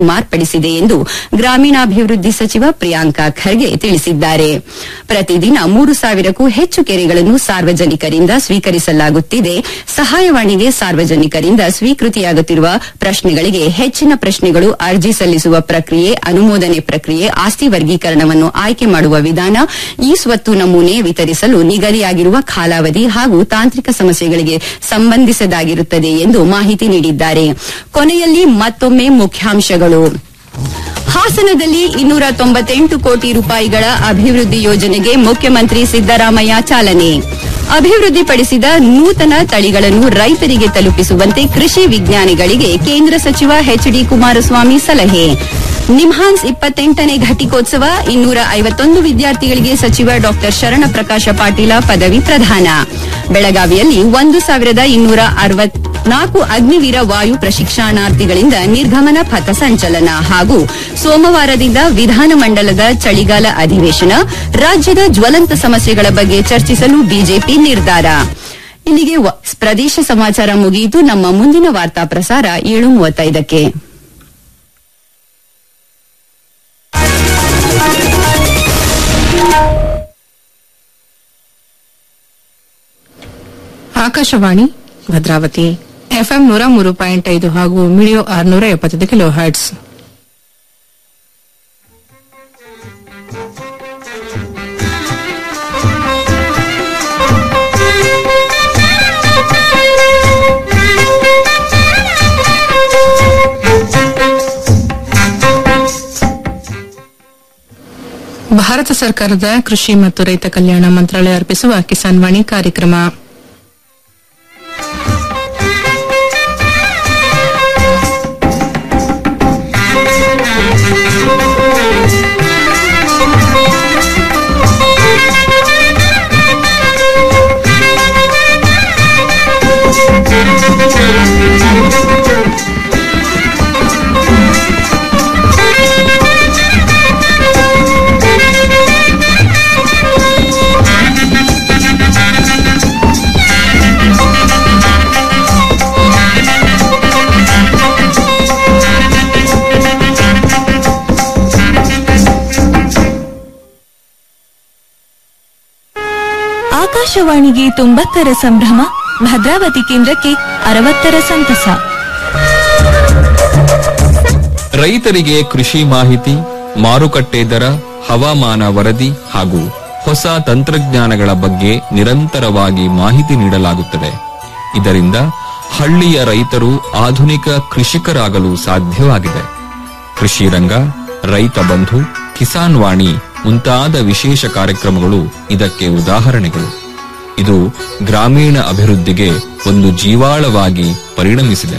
ಮಾರ್ಪಡಿಸಿದೆ ಎಂದು ಗ್ರಾಮೀಣಾಭಿವೃದ್ಧಿ ಸಚಿವ ಪ್ರಿಯಾಂಕ ಖರ್ಗೆ ತಿಳಿಸಿದ್ದಾರೆ ಪ್ರತಿದಿನ ಮೂರು ಸಾವಿರಕ್ಕೂ ಹೆಚ್ಚು ಕೆರೆಗಳನ್ನು ಸಾರ್ವಜನಿಕರಿಂದ ಸ್ವೀಕರಿಸಲಾಗುತ್ತಿದೆ ಸಹಾಯವಾಣಿಗೆ ಸಾರ್ವಜನಿಕರಿಂದ ಸ್ವೀಕೃತಿಯಾಗುತ್ತಿರುವ ಪ್ರಶ್ನೆಗಳಿಗೆ ಹೆಚ್ಚಿನ ಪ್ರಶ್ನೆಗಳು ಅರ್ಜಿ ಸಲ್ಲಿಸುವ ಪ್ರಕ್ರಿಯೆ ಅನುಮೋದನೆ ಪ್ರಕ್ರಿಯೆ ಆಸ್ತಿ ವರ್ಗೀಕರಣವನ್ನು ಆಯ್ಕೆ ಮಾಡುವ ವಿಧಾನ ಈ ಸ್ವತ್ತು ನಮೂನೆ ವಿತರಿಸಲು ನಿಗದಿಯಾಗಿರುವ ಕಾಲಾವಧಿ ಹಾಗೂ ತಾಂತ್ರಿಕ ಸಮಸ್ಯೆಗಳಿಗೆ ಸಂಬಂಧಿಸದಾಗಿರುತ್ತದೆ ಎಂದು ಮಾಹಿತಿ ನೀಡಿದ್ದಾರೆ ಕೊನೆಯಲ್ಲಿ ಮತ್ತೊಮ್ಮೆ ಮುಖ್ಯಾಂಶಗಳು ಹಾಸನದಲ್ಲಿ ಇನ್ನೂರ ತೊಂಬತ್ತೆಂಟು ಕೋಟಿ ರೂಪಾಯಿಗಳ ಅಭಿವೃದ್ಧಿ ಯೋಜನೆಗೆ ಮುಖ್ಯಮಂತ್ರಿ ಸಿದ್ದರಾಮಯ್ಯ ಚಾಲನೆ ಅಭಿವೃದ್ಧಿಪಡಿಸಿದ ನೂತನ ತಳಿಗಳನ್ನು ರೈತರಿಗೆ ತಲುಪಿಸುವಂತೆ ಕೃಷಿ ವಿಜ್ಞಾನಿಗಳಿಗೆ ಕೇಂದ್ರ ಸಚಿವ ಎಚ್ಡಿ ಕುಮಾರಸ್ವಾಮಿ ಸಲಹೆ ನಿಮ್ಹಾನ್ಸ್ ಇಪ್ಪತ್ತೆಂಟನೇ ಘಟಿಕೋತ್ಸವ ಇನ್ನೂರ ಐವತ್ತೊಂದು ವಿದ್ಯಾರ್ಥಿಗಳಿಗೆ ಸಚಿವ ಡಾ ಶರಣಪ್ರಕಾಶ ಪಾಟೀಲ ಪದವಿ ಪ್ರದಾನ ಬೆಳಗಾವಿಯಲ್ಲಿ ಒಂದು ಸಾವಿರದ ಇನ್ನೂರ ಅರವತ್ನಾಲ್ಕು ಅಗ್ನಿವೀರ ವಾಯು ಪ್ರಶಿಕ್ಷಣಾರ್ಥಿಗಳಿಂದ ನಿರ್ಗಮನ ಪಥ ಸಂಚಲನ ಹಾಗೂ ಸೋಮವಾರದಿಂದ ವಿಧಾನಮಂಡಲದ ಚಳಿಗಾಲ ಅಧಿವೇಶನ ರಾಜ್ಯದ ಜ್ವಲಂತ ಸಮಸ್ಯೆಗಳ ಬಗ್ಗೆ ಚರ್ಚಿಸಲು ಬಿಜೆಪಿ ನಿರ್ಧಾರ ಇಲ್ಲಿಗೆ ವ- ಪ್ರದೇಶ ಸಮಾಚಾರ ಮುಗಿಯಿತು ನಮ್ಮ ಮುಂದಿನ ವಾರ್ತಾ ಪ್ರಸಾರ ಏಳು ಮೂವತ್ತೈದಕ್ಕೆ ಆಕಾಶವಾಣಿ ಭದ್ರಾವತಿ ಎಫ್ಎಂ ನೂರ ಮೂರು ಪಾಯಿಂಟ್ ಐದು ಹಾಗೂ ಮಿಡಿಯೋ ಆರುನೂರ ಎಪ್ಪತ್ತೈದು ಕಿಲೋ ಹರ್ಟ್ಸ್ ಭಾರತ ಸರ್ಕಾರದ ಕೃಷಿ ಮತ್ತು ರೈತ ಕಲ್ಯಾಣ ಮಂತ್ರಾಲಯ ಅರ್ಪಿಸುವ ಕಿಸಾನ್ ವಾಣಿ ಕಾರ್ಯಕ್ರಮ ಆಕಾಶವಾಣಿಗೆ ತೊಂಬತ್ತರ ಸಂಭ್ರಮ ಭದ್ರಾವತಿ ಕೇಂದ್ರಕ್ಕೆ ಅರವತ್ತರ ಸಂತಸ ರೈತರಿಗೆ ಕೃಷಿ ಮಾಹಿತಿ ಮಾರುಕಟ್ಟೆ ದರ ಹವಾಮಾನ ವರದಿ ಹಾಗೂ ಹೊಸ ತಂತ್ರಜ್ಞಾನಗಳ ಬಗ್ಗೆ ನಿರಂತರವಾಗಿ ಮಾಹಿತಿ ನೀಡಲಾಗುತ್ತದೆ ಇದರಿಂದ ಹಳ್ಳಿಯ ರೈತರು ಆಧುನಿಕ ಕೃಷಿಕರಾಗಲು ಸಾಧ್ಯವಾಗಿದೆ ಕೃಷಿ ರಂಗ ರೈತ ಬಂಧು ಕಿಸಾನ್ ವಾಣಿ ಮುಂತಾದ ವಿಶೇಷ ಕಾರ್ಯಕ್ರಮಗಳು ಇದಕ್ಕೆ ಉದಾಹರಣೆಗಳು ಇದು ಗ್ರಾಮೀಣ ಅಭಿವೃದ್ಧಿಗೆ ಒಂದು ಜೀವಾಳವಾಗಿ ಪರಿಣಮಿಸಿದೆ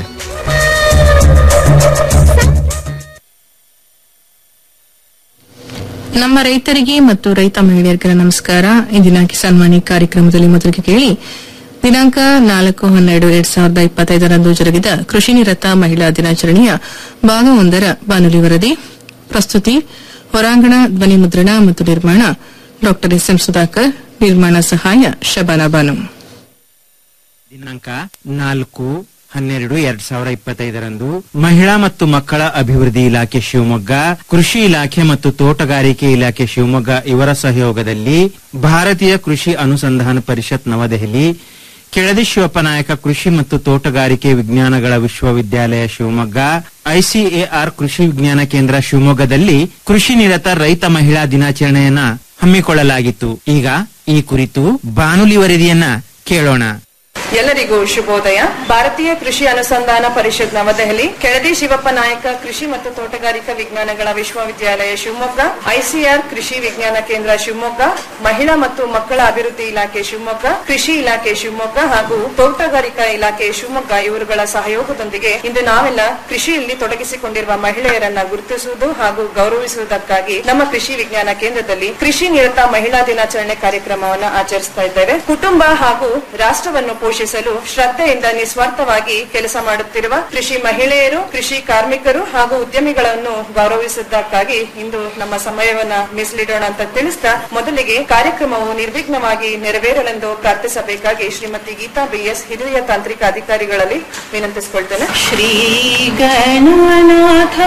ನಮ್ಮ ರೈತರಿಗೆ ಮತ್ತು ರೈತ ಮಹಿಳೆಯರಿಗೆಲ್ಲ ನಮಸ್ಕಾರ ಇಂದಿನ ಕಿಸಾನ್ ವಾಣಿ ಕಾರ್ಯಕ್ರಮದಲ್ಲಿ ಮೊದಲಿಗೆ ಕೇಳಿ ದಿನಾಂಕ ನಾಲ್ಕು ಹನ್ನೆರಡು ಎರಡ್ ಸಾವಿರದ ಇಪ್ಪತ್ತೈದರಂದು ಜರುಗಿದ ಕೃಷಿ ನಿರತ ಮಹಿಳಾ ದಿನಾಚರಣೆಯ ಭಾಗವೊಂದರ ಬಾನುಲಿ ವರದಿ ಪ್ರಸ್ತುತಿ ಹೊರಾಂಗಣ ಧ್ವನಿ ಮುದ್ರಣ ಮತ್ತು ನಿರ್ಮಾಣ ಡಾ ಎಸ್ ಎಂ ಸುಧಾಕರ್ ನಿರ್ಮಾಣ ಸಹಾಯ ಶಬಾನಾ ಬಾನು ದಿನಾಂಕ ನಾಲ್ಕು ಹನ್ನೆರಡು ಎರಡ್ ಸಾವಿರ ಇಪ್ಪತ್ತೈದರಂದು ಮಹಿಳಾ ಮತ್ತು ಮಕ್ಕಳ ಅಭಿವೃದ್ಧಿ ಇಲಾಖೆ ಶಿವಮೊಗ್ಗ ಕೃಷಿ ಇಲಾಖೆ ಮತ್ತು ತೋಟಗಾರಿಕೆ ಇಲಾಖೆ ಶಿವಮೊಗ್ಗ ಇವರ ಸಹಯೋಗದಲ್ಲಿ ಭಾರತೀಯ ಕೃಷಿ ಅನುಸಂಧಾನ ಪರಿಷತ್ ನವದೆಹಲಿ ಕೆಳದಿ ಶಿವಪ್ಪ ನಾಯಕ ಕೃಷಿ ಮತ್ತು ತೋಟಗಾರಿಕೆ ವಿಜ್ಞಾನಗಳ ವಿಶ್ವವಿದ್ಯಾಲಯ ಶಿವಮೊಗ್ಗ ಐಸಿಎಆರ್ ಕೃಷಿ ವಿಜ್ಞಾನ ಕೇಂದ್ರ ಶಿವಮೊಗ್ಗದಲ್ಲಿ ಕೃಷಿ ನಿರತ ರೈತ ಮಹಿಳಾ ದಿನಾಚರಣೆಯನ್ನ ಹಮ್ಮಿಕೊಳ್ಳಲಾಗಿತ್ತು ಈಗ ಈ ಕುರಿತು ಬಾನುಲಿ ವರದಿಯನ್ನ ಕೇಳೋಣ ಎಲ್ಲರಿಗೂ ಶುಭೋದಯ ಭಾರತೀಯ ಕೃಷಿ ಅನುಸಂಧಾನ ಪರಿಷತ್ ನವದೆಹಲಿ ಕೆಳದಿ ಶಿವಪ್ಪ ನಾಯಕ ಕೃಷಿ ಮತ್ತು ತೋಟಗಾರಿಕಾ ವಿಜ್ಞಾನಗಳ ವಿಶ್ವವಿದ್ಯಾಲಯ ಶಿವಮೊಗ್ಗ ಐಸಿಆರ್ ಕೃಷಿ ವಿಜ್ಞಾನ ಕೇಂದ್ರ ಶಿವಮೊಗ್ಗ ಮಹಿಳಾ ಮತ್ತು ಮಕ್ಕಳ ಅಭಿವೃದ್ಧಿ ಇಲಾಖೆ ಶಿವಮೊಗ್ಗ ಕೃಷಿ ಇಲಾಖೆ ಶಿವಮೊಗ್ಗ ಹಾಗೂ ತೋಟಗಾರಿಕಾ ಇಲಾಖೆ ಶಿವಮೊಗ್ಗ ಇವರುಗಳ ಸಹಯೋಗದೊಂದಿಗೆ ಇಂದು ನಾವೆಲ್ಲ ಕೃಷಿಯಲ್ಲಿ ತೊಡಗಿಸಿಕೊಂಡಿರುವ ಮಹಿಳೆಯರನ್ನ ಗುರುತಿಸುವುದು ಹಾಗೂ ಗೌರವಿಸುವುದಕ್ಕಾಗಿ ನಮ್ಮ ಕೃಷಿ ವಿಜ್ಞಾನ ಕೇಂದ್ರದಲ್ಲಿ ಕೃಷಿ ನಿರತ ಮಹಿಳಾ ದಿನಾಚರಣೆ ಕಾರ್ಯಕ್ರಮವನ್ನು ಆಚರಿಸ್ತಾ ಇದ್ದೇವೆ ಕುಟುಂಬ ಹಾಗೂ ರಾಷ್ಟ್ರವನ್ನು ಪೋಷಿಸುವ ಪೋಷಿಸಲು ಶ್ರದ್ಧೆಯಿಂದ ನಿಸ್ವಾರ್ಥವಾಗಿ ಕೆಲಸ ಮಾಡುತ್ತಿರುವ ಕೃಷಿ ಮಹಿಳೆಯರು ಕೃಷಿ ಕಾರ್ಮಿಕರು ಹಾಗೂ ಉದ್ಯಮಿಗಳನ್ನು ಗೌರವಿಸಿದ್ದಕ್ಕಾಗಿ ಇಂದು ನಮ್ಮ ಸಮಯವನ್ನ ಮೀಸಲಿಡೋಣ ಅಂತ ತಿಳಿಸ್ತಾ ಮೊದಲಿಗೆ ಕಾರ್ಯಕ್ರಮವು ನಿರ್ವಿಘ್ನವಾಗಿ ನೆರವೇರಲೆಂದು ಪ್ರಾರ್ಥಿಸಬೇಕಾಗಿ ಶ್ರೀಮತಿ ಗೀತಾ ಬಿಎಸ್ ಹಿರಿಯ ತಾಂತ್ರಿಕ ಅಧಿಕಾರಿಗಳಲ್ಲಿ ವಿನಂತಿಸಿಕೊಳ್ತೇನೆ श्री गणनाथ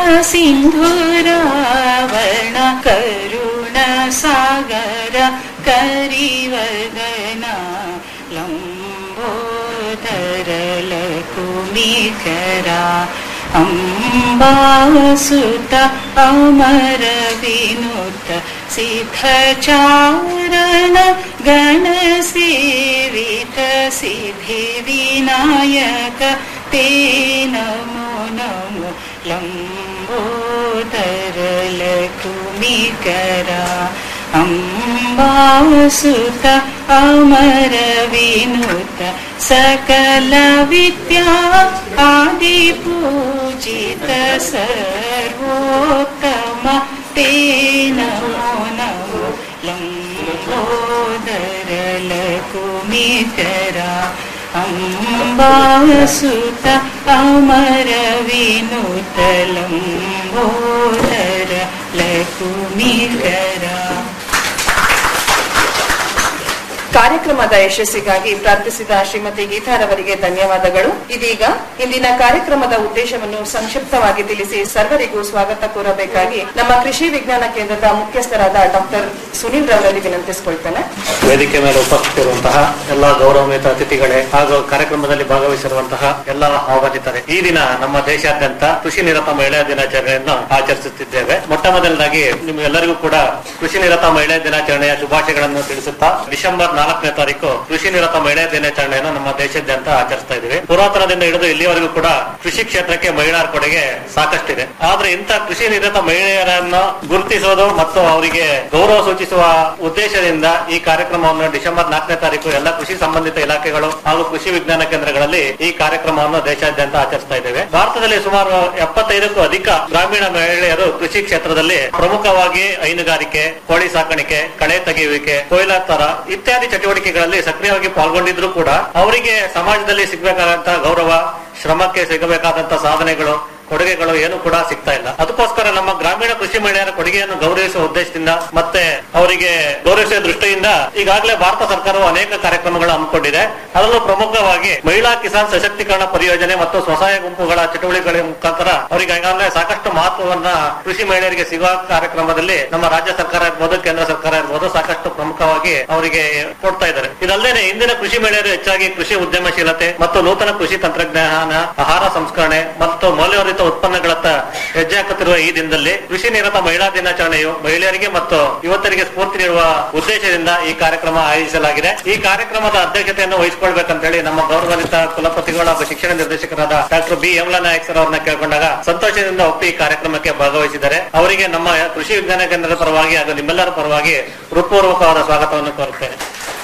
सिन्धुरावण करुण सागर करिवगना लम्बोदर लकुमिकरा अम्बासुत अमर विनुत सिद्धचारण गणसेवित सिद्धिविनायक ते नमो नमो लम्बोदर लकुमिकरा अम्बासुत अमर विनुत सकल विद्या आदिपूजित सर्वोत्तम ते नमो नमो लम्बोदर लकुमिकरा अम्बासुत अमर विनुत लम्बोदर लकुमिकरा ಕಾರ್ಯಕ್ರಮದ ಯಶಸ್ಸಿಗಾಗಿ ಪ್ರಾರ್ಥಿಸಿದ ಶ್ರೀಮತಿ ಗೀತಾರವರಿಗೆ ಧನ್ಯವಾದಗಳು ಇದೀಗ ಇಂದಿನ ಕಾರ್ಯಕ್ರಮದ ಉದ್ದೇಶವನ್ನು ಸಂಕ್ಷಿಪ್ತವಾಗಿ ತಿಳಿಸಿ ಸರ್ವರಿಗೂ ಸ್ವಾಗತ ಕೋರಬೇಕಾಗಿ ನಮ್ಮ ಕೃಷಿ ವಿಜ್ಞಾನ ಕೇಂದ್ರದ ಮುಖ್ಯಸ್ಥರಾದ ಡಾಕ್ಟರ್ ಸುನೀಲ್ ರವರಲ್ಲಿ ವಿನಂತಿಸಿಕೊಳ್ತೇನೆ ವೇದಿಕೆ ಮೇಲೆ ಉಪಸ್ಥಿತಿರುವಂತಹ ಎಲ್ಲ ಗೌರವಾನ್ವಿತ ಅತಿಥಿಗಳೇ ಹಾಗೂ ಕಾರ್ಯಕ್ರಮದಲ್ಲಿ ಭಾಗವಹಿಸಿರುವಂತಹ ಎಲ್ಲ ಆಹ್ವಾನಿತರೆ ಈ ದಿನ ನಮ್ಮ ದೇಶಾದ್ಯಂತ ಕೃಷಿ ನಿರತ ಮಹಿಳಾ ದಿನಾಚರಣೆಯನ್ನು ಆಚರಿಸುತ್ತಿದ್ದೇವೆ ಮೊಟ್ಟ ಮೊದಲನಾಗಿ ನಿಮ್ಗೆಲ್ಲರಿಗೂ ಕೂಡ ಕೃಷಿ ನಿರತ ಮಹಿಳಾ ದಿನಾಚರಣೆಯ ಶುಭಾಶಯಗಳನ್ನು ತಿಳಿಸುತ್ತಾ ಡಿಸೆಂಬರ್ ನಾಲ್ಕನೇ ತಾರೀಕು ಕೃಷಿ ನಿರತ ಮಹಿಳಾ ದಿನಾಚರಣೆಯನ್ನು ನಮ್ಮ ದೇಶಾದ್ಯಂತ ಆಚರಿಸ್ತಾ ಇದ್ದೀವಿ ಪುರಾತನದಿಂದ ಹಿಡಿದು ಇಲ್ಲಿವರೆಗೂ ಕೂಡ ಕೃಷಿ ಕ್ಷೇತ್ರಕ್ಕೆ ಮಹಿಳೆಯರ ಕೊಡುಗೆ ಸಾಕಷ್ಟಿದೆ ಆದ್ರೆ ಇಂಥ ಕೃಷಿ ನಿರತ ಮಹಿಳೆಯರನ್ನು ಗುರುತಿಸೋದು ಮತ್ತು ಅವರಿಗೆ ಗೌರವ ಸೂಚಿಸುವ ಉದ್ದೇಶದಿಂದ ಈ ಕಾರ್ಯಕ್ರಮವನ್ನು ಡಿಸೆಂಬರ್ ನಾಲ್ಕನೇ ತಾರೀಕು ಎಲ್ಲ ಕೃಷಿ ಸಂಬಂಧಿತ ಇಲಾಖೆಗಳು ಹಾಗೂ ಕೃಷಿ ವಿಜ್ಞಾನ ಕೇಂದ್ರಗಳಲ್ಲಿ ಈ ಕಾರ್ಯಕ್ರಮವನ್ನು ದೇಶಾದ್ಯಂತ ಆಚರಿಸ್ತಾ ಇದ್ದೇವೆ ಭಾರತದಲ್ಲಿ ಸುಮಾರು ಎಪ್ಪತ್ತೈದಕ್ಕೂ ಅಧಿಕ ಗ್ರಾಮೀಣ ಮಹಿಳೆಯರು ಕೃಷಿ ಕ್ಷೇತ್ರದಲ್ಲಿ ಪ್ರಮುಖವಾಗಿ ಹೈನುಗಾರಿಕೆ ಕೋಳಿ ಸಾಕಾಣಿಕೆ ಕಳೆ ತೆಗೆಯುವಿಕೆ ಕೊಯ್ಲಾತರ ಇತ್ಯಾದಿ ಚಟುವಟಿಕೆಗಳಲ್ಲಿ ಸಕ್ರಿಯವಾಗಿ ಪಾಲ್ಗೊಂಡಿದ್ರು ಕೂಡ ಅವರಿಗೆ ಸಮಾಜದಲ್ಲಿ ಸಿಗಬೇಕಾದಂತಹ ಗೌರವ ಶ್ರಮಕ್ಕೆ ಸಿಗಬೇಕಾದಂತಹ ಸಾಧನೆಗಳು ಕೊಡುಗೆಗಳು ಏನು ಕೂಡ ಸಿಗ್ತಾ ಇಲ್ಲ ಅದಕ್ಕೋಸ್ಕರ ನಮ್ಮ ಗ್ರಾಮೀಣ ಕೃಷಿ ಮಹಿಳೆಯರ ಕೊಡುಗೆಯನ್ನು ಗೌರವಿಸುವ ಉದ್ದೇಶದಿಂದ ಮತ್ತೆ ಅವರಿಗೆ ಗೌರವಿಸುವ ದೃಷ್ಟಿಯಿಂದ ಈಗಾಗಲೇ ಭಾರತ ಸರ್ಕಾರವು ಅನೇಕ ಕಾರ್ಯಕ್ರಮಗಳು ಹಮ್ಮಿಕೊಂಡಿದೆ ಅದರಲ್ಲೂ ಪ್ರಮುಖವಾಗಿ ಮಹಿಳಾ ಕಿಸಾನ್ ಸಶಕ್ತೀಕರಣ ಪರಿಯೋಜನೆ ಮತ್ತು ಸ್ವಸಹಾಯ ಗುಂಪುಗಳ ಚಟುವಟಿಕೆಗಳ ಮುಖಾಂತರ ಅವರಿಗೆ ಈಗಾಗಲೇ ಸಾಕಷ್ಟು ಮಹತ್ವವನ್ನ ಕೃಷಿ ಮಹಿಳೆಯರಿಗೆ ಸಿಗುವ ಕಾರ್ಯಕ್ರಮದಲ್ಲಿ ನಮ್ಮ ರಾಜ್ಯ ಸರ್ಕಾರ ಇರ್ಬೋದು ಕೇಂದ್ರ ಸರ್ಕಾರ ಇರ್ಬೋದು ಸಾಕಷ್ಟು ಪ್ರಮುಖವಾಗಿ ಅವರಿಗೆ ಕೊಡ್ತಾ ಇದ್ದಾರೆ ಇದಲ್ಲದೆ ಇಂದಿನ ಕೃಷಿ ಮಹಿಳೆಯರು ಹೆಚ್ಚಾಗಿ ಕೃಷಿ ಉದ್ಯಮಶೀಲತೆ ಮತ್ತು ನೂತನ ಕೃಷಿ ತಂತ್ರಜ್ಞಾನ ಆಹಾರ ಸಂಸ್ಕರಣೆ ಮತ್ತು ಮೌಲ್ಯವರ್ಧಿತ ಉತ್ಪನ್ನಗಳತ್ತ ಹೆಜ್ಜೆ ಹಾಕುತ್ತಿರುವ ಈ ದಿನದಲ್ಲಿ ಕೃಷಿ ನಿರತ ಮಹಿಳಾ ದಿನಾಚರಣೆಯು ಮಹಿಳೆಯರಿಗೆ ಮತ್ತು ಯುವತರಿಗೆ ಸ್ಫೂರ್ತಿ ನೀಡುವ ಉದ್ದೇಶದಿಂದ ಈ ಕಾರ್ಯಕ್ರಮ ಆಯೋಜಿಸಲಾಗಿದೆ ಈ ಕಾರ್ಯಕ್ರಮದ ಅಧ್ಯಕ್ಷತೆಯನ್ನು ವಹಿಸಿಕೊಳ್ಬೇಕಂತ ಹೇಳಿ ನಮ್ಮ ಗೌರವಾನ್ವಿತ ಕುಲಪತಿಗಳ ಹಾಗೂ ಶಿಕ್ಷಣ ನಿರ್ದೇಶಕರಾದ doctor B Yamala Nayak sir ಅವರನ್ನ ಕೇಳ್ಕೊಂಡಾಗ ಸಂತೋಷದಿಂದ ಒಪ್ಪಿ ಈ ಕಾರ್ಯಕ್ರಮಕ್ಕೆ ಭಾಗವಹಿಸಿದ್ದಾರೆ ಅವರಿಗೆ ನಮ್ಮ ಕೃಷಿ ವಿಜ್ಞಾನ ಕೇಂದ್ರದ ಪರವಾಗಿ ಹಾಗೂ ನಿಮ್ಮೆಲ್ಲರ ಪರವಾಗಿ ಹೃತ್ಪೂರ್ವಕವಾದ ಸ್ವಾಗತವನ್ನು ಕೋರುತ್ತೇನೆ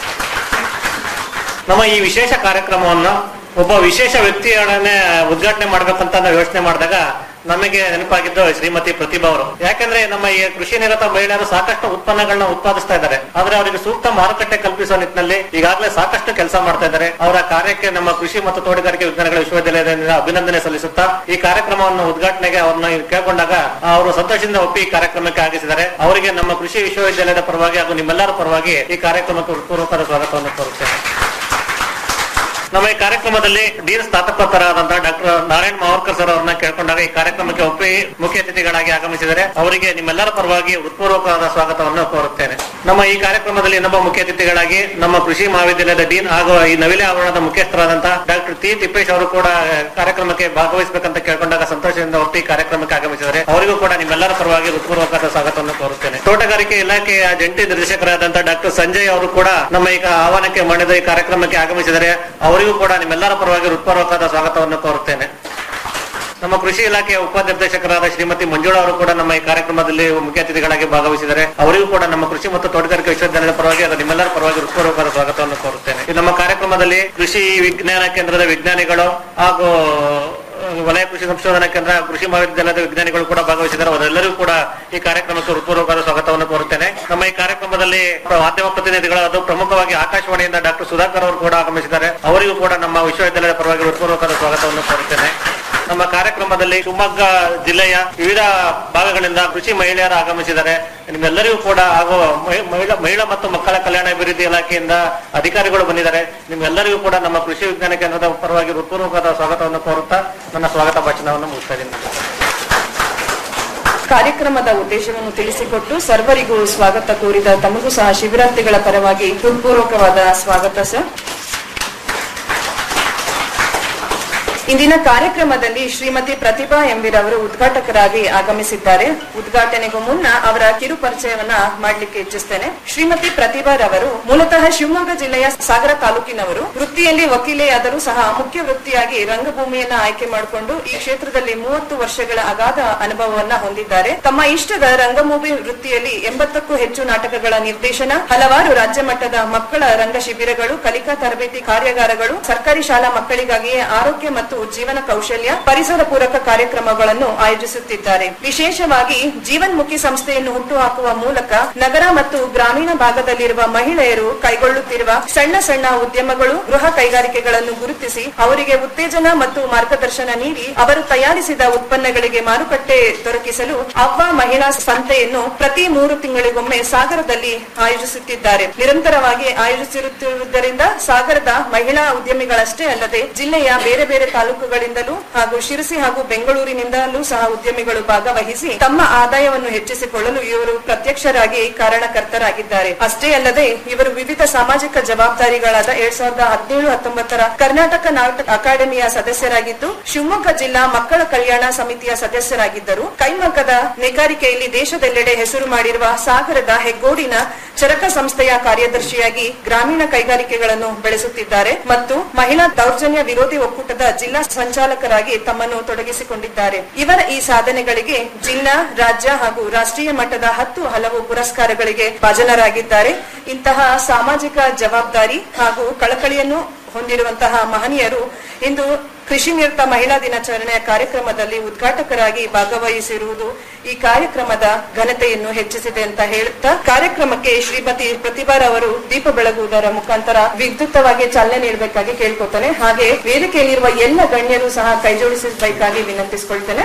ನಮ್ಮ ಈ ವಿಶೇಷ ಕಾರ್ಯಕ್ರಮವನ್ನು ಒಬ್ಬ ವಿಶೇಷ ವ್ಯಕ್ತಿಯೊಡನೆ ಉದ್ಘಾಟನೆ ಮಾಡ್ಬೇಕಂತ ನಾವು ಯೋಚನೆ ಮಾಡಿದಾಗ ನಮಗೆ ನೆನಪಾಗಿದ್ದು ಶ್ರೀಮತಿ ಪ್ರತಿಭಾ ಅವರು ಯಾಕಂದ್ರೆ ನಮ್ಮ ಈ ಕೃಷಿ ನಿರತ ಮಹಿಳೆಯರು ಸಾಕಷ್ಟು ಉತ್ಪನ್ನಗಳನ್ನ ಉತ್ಪಾದಿಸ್ತಾ ಇದ್ದಾರೆ ಆದ್ರೆ ಅವರಿಗೆ ಸೂಕ್ತ ಮಾರುಕಟ್ಟೆ ಕಲ್ಪಿಸುವ ನಿಟ್ಟಿನಲ್ಲಿ ಈಗಾಗಲೇ ಸಾಕಷ್ಟು ಕೆಲಸ ಮಾಡ್ತಾ ಇದ್ದಾರೆ ಅವರ ಕಾರ್ಯಕ್ಕೆ ನಮ್ಮ ಕೃಷಿ ಮತ್ತು ತೋಟಗಾರಿಕೆ ವಿಜ್ಞಾನಗಳ ವಿಶ್ವವಿದ್ಯಾಲಯದಿಂದ ಅಭಿನಂದನೆ ಸಲ್ಲಿಸುತ್ತಾ ಈ ಕಾರ್ಯಕ್ರಮವನ್ನು ಉದ್ಘಾಟನೆಗೆ ಅವ್ರನ್ನ ಕೇಳ್ಕೊಂಡಾಗ ಅವರು ಸಂತೋಷದಿಂದ ಒಪ್ಪಿ ಈ ಕಾರ್ಯಕ್ರಮಕ್ಕೆ ಆಗಿಸಿದ್ದಾರೆ ಅವರಿಗೆ ನಮ್ಮ ಕೃಷಿ ವಿಶ್ವವಿದ್ಯಾಲಯದ ಪರವಾಗಿ ಹಾಗೂ ನಿಮ್ಮೆಲ್ಲರ ಪರವಾಗಿ ಈ ಕಾರ್ಯಕ್ರಮಕ್ಕೆ ಹೃತ್ಪೂರ್ವಕವಾದ ಸ್ವಾಗತವನ್ನು ಕೋರುತ್ತೇನೆ ನಮ್ಮ ಈ ಕಾರ್ಯಕ್ರಮದಲ್ಲಿ ಡೀನ್ ಸ್ನಾತಕೋತ್ತರಾದಂತಹ ಡಾಕ್ಟರ್ ನಾರಾಯಣ್ ಮಾವರ್ಕರ್ ಸರ್ ಅವರನ್ನ ಕೇಳ್ಕೊಂಡಾಗ ಈ ಕಾರ್ಯಕ್ರಮಕ್ಕೆ ಒಪ್ಪಿ ಮುಖ್ಯ ಅತಿಥಿಗಳಾಗಿ ಆಗಮಿಸಿದರೆ ಅವರಿಗೆ ನಿಮ್ಮೆಲ್ಲರ ಪರವಾಗಿ ಹೃತ್ಪೂರ್ವಕವಾದ ಸ್ವಾಗತವನ್ನು ಕೋರುತ್ತೇನೆ ನಮ್ಮ ಈ ಕಾರ್ಯಕ್ರಮದಲ್ಲಿ ಇನ್ನೊಬ್ಬ ಮುಖ್ಯ ಅತಿಥಿಗಳಾಗಿ ನಮ್ಮ ಕೃಷಿ ಮಹಾವಿದ್ಯಾಲಯದ ಡೀನ್ ಹಾಗೂ ಈ ನವಿಲೆ ಆವರಣದ ಮುಖ್ಯಸ್ಥರಾದಂತಹ ಡಾಕ್ಟರ್ ಟಿ ತಿಪ್ಪೇಶ್ ಅವರು ಕೂಡ ಕಾರ್ಯಕ್ರಮಕ್ಕೆ ಭಾಗವಹಿಸಬೇಕಂತ ಕೇಳ್ಕೊಂಡಾಗ ಸಂತೋಷದಿಂದ ಒಪ್ಪಿ ಕಾರ್ಯಕ್ರಮಕ್ಕೆ ಆಗಮಿಸಿದರೆ ಅವರಿಗೂ ಕೂಡ ನಿಮ್ಮೆಲ್ಲರ ಪರವಾಗಿ ಹೃತ್ಪೂರ್ವಕವಾದ ಸ್ವಾಗತವನ್ನು ಕೋರುತ್ತೇನೆ ತೋಟಗಾರಿಕೆ ಇಲಾಖೆಯ ಜಂಟಿ ನಿರ್ದೇಶಕರಾದಂತಹ ಡಾಕ್ಟರ್ ಸಂಜಯ್ ಅವರು ಕೂಡ ನಮ್ಮ ಈ ಆಹ್ವಾನಕ್ಕೆ ಮಾಡಿದ ಈ ಕಾರ್ಯಕ್ರಮಕ್ಕೆ ಆಗಮಿಸಿದರೆ ಅವರಿಗೂ ಕೂಡ ನಿಮ್ಮೆಲ್ಲರ ಪರವಾಗಿ ಹೃತ್ಪೂರ್ವಕವಾದ ಸ್ವಾಗತವನ್ನು ಕೋರುತ್ತೇನೆ ನಮ್ಮ ಕೃಷಿ ಇಲಾಖೆಯ ಉಪನಿರ್ದೇಶಕರಾದ ಶ್ರೀಮತಿ ಮಂಜುಳಾ ಅವರು ಕೂಡ ನಮ್ಮ ಈ ಕಾರ್ಯಕ್ರಮದಲ್ಲಿ ಮುಖ್ಯ ಅತಿಥಿಗಳಾಗಿ ಭಾಗವಹಿಸಿದ್ದಾರೆ ಅವರಿಗೂ ಕೂಡ ನಮ್ಮ ಕೃಷಿ ಮತ್ತು ತೋಟಗಾರಿಕೆ ವಿಶ್ವವಿದ್ಯಾಲಯದ ಪರವಾಗಿ ಹಾಗೂ ನಿಮ್ಮೆಲ್ಲರ ಪರವಾಗಿ ಹೃತ್ಪೂರ್ವಕವಾದ ಸ್ವಾಗತವನ್ನು ಕೋರುತ್ತೇನೆ ಈ ನಮ್ಮ ಕಾರ್ಯಕ್ರಮದಲ್ಲಿ ಕೃಷಿ ವಿಜ್ಞಾನ ಕೇಂದ್ರದ ವಿಜ್ಞಾನಿಗಳು ಹಾಗೂ ವಲಯ ಕೃಷಿ ಸಂಶೋಧನಾ ಕೇಂದ್ರ ಕೃಷಿ ಮಹಾವಿದ್ಯಾಲಯದ ವಿಜ್ಞಾನಿಗಳು ಕೂಡ ಭಾಗವಹಿಸಿದ್ದಾರೆ ಅವರೆಲ್ಲರಿಗೂ ಕೂಡ ಈ ಕಾರ್ಯಕ್ರಮಕ್ಕೆ ಹೃತ್ಪೂರ್ವಕವಾದ ಸ್ವಾಗತವನ್ನು ಕೋರುತ್ತೇನೆ ನಮ್ಮ ಈ ಕಾರ್ಯಕ್ರಮದಲ್ಲಿ ಮಾಧ್ಯಮ ಪ್ರತಿನಿಧಿಗಳು ಅದು ಪ್ರಮುಖವಾಗಿ ಆಕಾಶವಾಣಿಯಿಂದ ಡಾಕ್ಟರ್ ಸುಧಾಕರ್ ಅವರು ಕೂಡ ಆಗಮಿಸಿದ್ದಾರೆ ಅವರಿಗೂ ಕೂಡ ನಮ್ಮ ವಿಶ್ವವಿದ್ಯಾಲಯದ ಪರವಾಗಿ ಹೃತ್ಪೂರ್ವಕವಾದ ಸ್ವಾಗತವನ್ನು ಕೋರುತ್ತೇನೆ ನಮ್ಮ ಕಾರ್ಯಕ್ರಮದಲ್ಲಿ ಶಿವಮೊಗ್ಗ ಜಿಲ್ಲೆಯ ವಿವಿಧ ಭಾಗಗಳಿಂದ ಕೃಷಿ ಮಹಿಳೆಯರು ಆಗಮಿಸಿದ್ದಾರೆ ನಿಮ್ಮೆಲ್ಲರಿಗೂ ಕೂಡ ಹಾಗೂ ಮಹಿ- ಮಹಿಳಾ ಮಹಿಳಾ ಮತ್ತು ಮಕ್ಕಳ ಕಲ್ಯಾಣ ಅಭಿವೃದ್ಧಿ ಇಲಾಖೆಯಿಂದ ಅಧಿಕಾರಿಗಳು ಬಂದಿದ್ದಾರೆ ನಿಮ್ಮೆಲ್ಲರಿಗೂ ಕೂಡ ನಮ್ಮ ಕೃಷಿ ವಿಜ್ಞಾನ ಕೇಂದ್ರದ ಪರವಾಗಿ ಹೃತ್ಪೂರ್ವಕವಾದ ಸ್ವಾಗತವನ್ನು ಕೋರುತ್ತಾ ನನ್ನ ಸ್ವಾಗತ ಭಾಷಣವನ್ನು ಮುಗಿಸ್ತಾ ಇದ್ದೀನಿ ಕಾರ್ಯಕ್ರಮದ ಉದ್ದೇಶವನ್ನು ತಿಳಿಸಿಕೊಟ್ಟು ಸರ್ವರಿಗೂ ಸ್ವಾಗತ ಕೋರಿದ ತಮಗೂ ಸಹ ಶಿಬಿರಾರ್ಥಿಗಳ ಪರವಾಗಿ ಹೃತ್ಪೂರ್ವಕವಾದ ಸ್ವಾಗತ ಸರ್ ಇಂದಿನ ಕಾರ್ಯಕ್ರಮದಲ್ಲಿ ಶ್ರೀಮತಿ ಪ್ರತಿಭಾ ಎಂಬಿರ್ ಅವರು ಉದ್ಘಾಟಕರಾಗಿ ಆಗಮಿಸಿದ್ದಾರೆ ಉದ್ಘಾಟನೆಗೂ ಮುನ್ನ ಅವರ ಕಿರು ಪರಿಚಯವನ್ನ ಮಾಡಲಿಕ್ಕೆ ಇಚ್ಛಿಸ್ತೇನೆ ಶ್ರೀಮತಿ ಪ್ರತಿಭಾ ರವರು ಮೂಲತಃ ಶಿವಮೊಗ್ಗ ಜಿಲ್ಲೆಯ ಸಾಗರ ತಾಲೂಕಿನವರು ವೃತ್ತಿಯಲ್ಲಿ ವಕೀಲೆಯಾದರೂ ಸಹ ಮುಖ್ಯ ವೃತ್ತಿಯಾಗಿ ರಂಗಭೂಮಿಯನ್ನ ಆಯ್ಕೆ ಮಾಡಿಕೊಂಡು ಈ ಕ್ಷೇತ್ರದಲ್ಲಿ ಮೂವತ್ತು ವರ್ಷಗಳ ಅಗಾಧ ಅನುಭವವನ್ನ ಹೊಂದಿದ್ದಾರೆ ತಮ್ಮ ಇಷ್ಟದ ರಂಗಭೂಮಿ ವೃತ್ತಿಯಲ್ಲಿ ಎಂಬತ್ತಕ್ಕೂ ಹೆಚ್ಚು ನಾಟಕಗಳ ನಿರ್ದೇಶನ ಹಲವಾರು ರಾಜ್ಯ ಮಟ್ಟದ ಮಕ್ಕಳ ರಂಗ ಶಿಬಿರಗಳು ಕಲಿಕಾ ತರಬೇತಿ ಕಾರ್ಯಾಗಾರಗಳು ಸರ್ಕಾರಿ ಶಾಲಾ ಮಕ್ಕಳಿಗಾಗಿಯೇ ಆರೋಗ್ಯ ಮತ್ತು ಜೀವನ ಕೌಶಲ್ಯ ಪರಿಸರ ಪೂರಕ ಕಾರ್ಯಕ್ರಮಗಳನ್ನು ಆಯೋಜಿಸುತ್ತಿದ್ದಾರೆ ವಿಶೇಷವಾಗಿ ಜೀವನ್ಮುಖಿ ಸಂಸ್ಥೆಯನ್ನು ಹುಟ್ಟುಹಾಕುವ ಮೂಲಕ ನಗರ ಮತ್ತು ಗ್ರಾಮೀಣ ಭಾಗದಲ್ಲಿರುವ ಮಹಿಳೆಯರು ಕೈಗೊಳ್ಳುತ್ತಿರುವ ಸಣ್ಣ ಸಣ್ಣ ಉದ್ಯಮಗಳು ಗೃಹ ಕೈಗಾರಿಕೆಗಳನ್ನು ಗುರುತಿಸಿ ಅವರಿಗೆ ಉತ್ತೇಜನ ಮತ್ತು ಮಾರ್ಗದರ್ಶನ ನೀಡಿ ಅವರು ತಯಾರಿಸಿದ ಉತ್ಪನ್ನಗಳಿಗೆ ಮಾರುಕಟ್ಟೆ ದೊರಕಿಸಲು ಅವ್ವ ಮಹಿಳಾ ಸಂತೆಯನ್ನು ಪ್ರತಿ ಮೂರು ತಿಂಗಳಿಗೊಮ್ಮೆ ಸಾಗರದಲ್ಲಿ ಆಯೋಜಿಸುತ್ತಿದ್ದಾರೆ ನಿರಂತರವಾಗಿ ಆಯೋಜಿಸುತ್ತಿರುವುದರಿಂದ ಸಾಗರದ ಮಹಿಳಾ ಉದ್ಯಮಿಗಳಷ್ಟೇ ಅಲ್ಲದೆ ಜಿಲ್ಲೆಯ ಬೇರೆ ಬೇರೆ ತಾಲೂಕುಗಳಿಂದಲೂ ಹಾಗೂ ಶಿರಸಿ ಹಾಗೂ ಬೆಂಗಳೂರಿನಿಂದಲೂ ಸಹ ಉದ್ಯಮಿಗಳು ಭಾಗವಹಿಸಿ ತಮ್ಮ ಆದಾಯವನ್ನು ಹೆಚ್ಚಿಸಿಕೊಳ್ಳಲು ಇವರು ಪ್ರತ್ಯಕ್ಷರಾಗಿ ಕಾರಣಕರ್ತರಾಗಿದ್ದಾರೆ ಅಷ್ಟೇ ಅಲ್ಲದೆ ಇವರು ವಿವಿಧ ಸಾಮಾಜಿಕ ಜವಾಬ್ದಾರಿಗಳಾದ ಎರಡ್ ಸಾವಿರದ ಹದಿನೇಳು ಹತ್ತೊಂಬತ್ತರ ಕರ್ನಾಟಕ ನಾಟಕ ಅಕಾಡೆಮಿಯ ಸದಸ್ಯರಾಗಿದ್ದು ಶಿವಮೊಗ್ಗ ಜಿಲ್ಲಾ ಮಕ್ಕಳ ಕಲ್ಯಾಣ ಸಮಿತಿಯ ಸದಸ್ಯರಾಗಿದ್ದರು ಕೈಮಗ್ಗದ ನೇಕಾರಿಕೆಯಲ್ಲಿ ದೇಶದೆಲ್ಲೆಡೆ ಹೆಸರು ಮಾಡಿರುವ ಸಾಗರದ ಹೆಗ್ಗೋಡಿನ ಚರಕ ಸಂಸ್ಥೆಯ ಕಾರ್ಯದರ್ಶಿಯಾಗಿ ಗ್ರಾಮೀಣ ಕೈಗಾರಿಕೆಗಳನ್ನು ಬೆಳೆಸುತ್ತಿದ್ದಾರೆ ಮತ್ತು ಮಹಿಳಾ ದೌರ್ಜನ್ಯ ವಿರೋಧಿ ಒಕ್ಕೂಟದ ಜಿಲ್ಲಾ ಸಂಚಾಲಕರಾಗಿ ತಮ್ಮನ್ನು ತೊಡಗಿಸಿಕೊಂಡಿದ್ದಾರೆ ಇವರ ಈ ಸಾಧನೆಗಳಿಗೆ ಜಿಲ್ಲಾ ರಾಜ್ಯ ಹಾಗೂ ರಾಷ್ಟ್ರೀಯ ಮಟ್ಟದ ಹತ್ತು ಹಲವು ಪುರಸ್ಕಾರಗಳಿಗೆ ಭಾಜನರಾಗಿದ್ದಾರೆ ಇಂತಹ ಸಾಮಾಜಿಕ ಜವಾಬ್ದಾರಿ ಹಾಗೂ ಕಳಕಳಿಯನ್ನು ಹೊಂದಿರುವಂತಹ ಮಹನೀಯರು ಇಂದು ಕೃಷಿ ನಿರತ ಮಹಿಳಾ ದಿನಾಚರಣೆಯ ಕಾರ್ಯಕ್ರಮದಲ್ಲಿ ಉದ್ಘಾಟಕರಾಗಿ ಭಾಗವಹಿಸಿರುವುದು ಈ ಕಾರ್ಯಕ್ರಮದ ಘನತೆಯನ್ನು ಹೆಚ್ಚಿಸಿದೆ ಅಂತ ಹೇಳುತ್ತಾ ಕಾರ್ಯಕ್ರಮಕ್ಕೆ ಶ್ರೀಮತಿ ಪ್ರತಿಭಾರವರು ದೀಪ ಬೆಳಗುವುದರ ಮುಖಾಂತರ ವಿದ್ಯುಕ್ತವಾಗಿ ಚಾಲನೆ ನೀಡಬೇಕಾಗಿ ಕೇಳ್ಕೊತಾನೆ ಹಾಗೆ ವೇದಿಕೆಯಲ್ಲಿರುವ ಎಲ್ಲ ಗಣ್ಯರು ಸಹ ಕೈಜೋಡಿಸಬೇಕಾಗಿ ವಿನಂತಿಸಿಕೊಳ್ತೇನೆ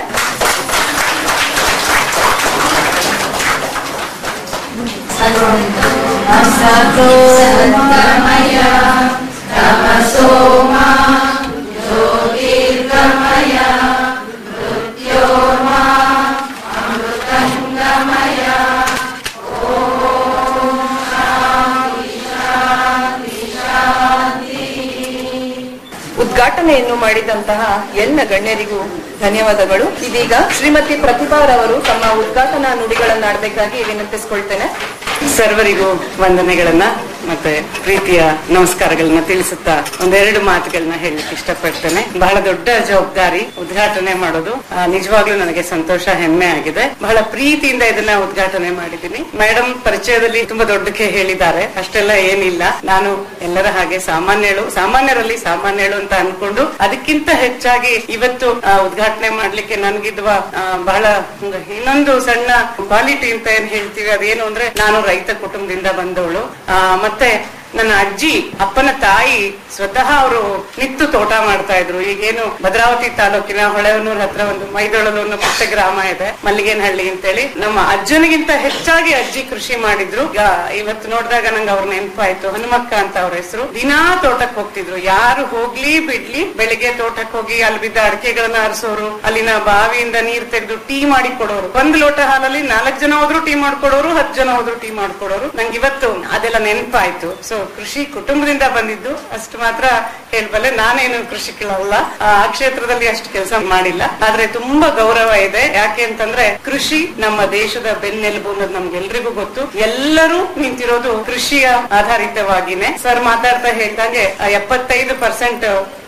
ಉದ್ಘಾಟನೆಯನ್ನು ಮಾಡಿದಂತಹ ಎಲ್ಲ ಗಣ್ಯರಿಗೂ ಧನ್ಯವಾದಗಳು ಇದೀಗ ಶ್ರೀಮತಿ ಪ್ರತಿಭಾರವರು ತಮ್ಮ ಉದ್ಘಾಟನಾ ನುಡಿಗಳನ್ನಾಡಬೇಕಾಗಿ ವಿನಂತಿಸಿಕೊಳ್ತೇನೆ ಸರ್ವರಿಗೂ ವಂದನೆಗಳನ್ನ ಮತ್ತೆ ಪ್ರೀತಿಯ ನಮಸ್ಕಾರಗಳನ್ನ ತಿಳಿಸುತ್ತಾ ಒಂದೆರಡು ಮಾತುಗಳನ್ನ ಹೇಳಲಿಕ್ಕೆ ಇಷ್ಟಪಡ್ತೇನೆ ಬಹಳ ದೊಡ್ಡ ಜವಾಬ್ದಾರಿ ಉದ್ಘಾಟನೆ ಮಾಡೋದು ಆ, ನಿಜವಾಗ್ಲೂ ನನಗೆ ಸಂತೋಷ ಹೆಮ್ಮೆ ಆಗಿದೆ ಬಹಳ ಪ್ರೀತಿಯಿಂದ ಇದನ್ನ ಉದ್ಘಾಟನೆ ಮಾಡಿದ್ದೀನಿ ಮೇಡಮ್ ಪರಿಚಯದಲ್ಲಿ ತುಂಬಾ ದೊಡ್ಡಕ್ಕೆ ಹೇಳಿದ್ದಾರೆ ಅಷ್ಟೆಲ್ಲ ಏನಿಲ್ಲ ನಾನು ಎಲ್ಲರ ಹಾಗೆ ಸಾಮಾನ್ಯಳು ಸಾಮಾನ್ಯರಲ್ಲಿ ಸಾಮಾನ್ಯಳು ಅಂತ ಅನ್ಕೊಂಡು ಅದಕ್ಕಿಂತ ಹೆಚ್ಚಾಗಿ ಇವತ್ತು ಆ, ಉದ್ಘಾಟನೆ ಮಾಡ್ಲಿಕ್ಕೆ ನನ್ಗಿದ್ವ ಆ, ಬಹಳ ಒಂದು ಇನ್ನೊಂದು ಸಣ್ಣ ಕ್ವಾಲಿಟಿ ಅಂತ ಏನ್ ಹೇಳ್ತೀವಿ ಅದೇನು ಅಂದ್ರೆ ನಾನು ರೈತ ಕುಟುಂಬದಿಂದ ಬಂದವಳು ಆ, ಮತ್ತೆ ನನ್ನ ಅಜ್ಜಿ ಅಪ್ಪನ ತಾಯಿ ಸ್ವತಃ ಅವರು ನಿತ್ತು ತೋಟ ಮಾಡ್ತಾ ಇದ್ರು ಈಗೇನು ಭದ್ರಾವತಿ ತಾಲೂಕಿನ ಹೊಳೆವನೂರ್ ಹತ್ರ ಒಂದು ಮೈದೊಳಲು ಅನ್ನೋ ಪುಟ್ಟ ಗ್ರಾಮ ಇದೆ ಮಲ್ಲಿಗೇನಹಳ್ಳಿ ಅಂತೇಳಿ ನಮ್ಮ ಅಜ್ಜನಿಗಿಂತ ಹೆಚ್ಚಾಗಿ ಅಜ್ಜಿ ಕೃಷಿ ಮಾಡಿದ್ರು ಈಗ ಇವತ್ತು ನೋಡಿದಾಗ ನಂಗೆ ಅವ್ರ ನೆನಪಾಯ್ತು ಹನುಮಕ್ಕ ಅಂತ ಅವ್ರ ಹೆಸರು ದಿನಾ ತೋಟಕ್ಕೆ ಹೋಗ್ತಿದ್ರು ಯಾರು ಹೋಗ್ಲಿ ಬಿಡ್ಲಿ ಬೆಳಿಗ್ಗೆ ತೋಟಕ್ಕೆ ಹೋಗಿ ಅಲ್ಲಿ ಬಿದ್ದ ಅಡಿಕೆಗಳನ್ನ ಹರಿಸೋರು ಅಲ್ಲಿನ ಬಾವಿಯಿಂದ ನೀರ್ ತೆಗೆದು ಟೀ ಮಾಡಿ ಕೊಡೋರು ಒಂದ್ ಲೋಟ ಹಾಲಲ್ಲಿ ನಾಲ್ಕು ಜನ ಹೋದ್ರು ಟೀ ಮಾಡ್ಕೊಡೋರು ಹತ್ತು ಜನ ಹೋದ್ರು ಟೀ ಮಾಡ್ಕೊಡೋರು ನಂಗೆ ಇವತ್ತು ಅದೆಲ್ಲ ನೆನಪಾಯ್ತು ಸೊ ಕೃಷಿ ಕುಟುಂಬದಿಂದ ಬಂದಿದ್ದು ಅಷ್ಟು ಮಾತ್ರ ಹೇಳ್ಬಲ್ಲೆ ನಾನೇನು ಕೃಷಿಕಳಲ್ಲ ಆ ಕ್ಷೇತ್ರದಲ್ಲಿ ಅಷ್ಟು ಕೆಲಸ ಮಾಡಿಲ್ಲ ಆದ್ರೆ ತುಂಬಾ ಗೌರವ ಇದೆ ಯಾಕೆ ಅಂತಂದ್ರೆ ಕೃಷಿ ನಮ್ಮ ದೇಶದ ಬೆನ್ನೆಲುಬು ಅನ್ನೋದು ನಮ್ಗೆಲ್ರಿಗೂ ಗೊತ್ತು ಎಲ್ಲರೂ ನಿಂತಿರೋದು ಕೃಷಿಯ ಆಧಾರಿತವಾಗಿನೇ ಸರ್ ಮಾತಾಡ್ತಾ ಹೇಳ್ದಂಗೆ ಆ ಎಪ್ಪತ್ತೈದು ಪರ್ಸೆಂಟ್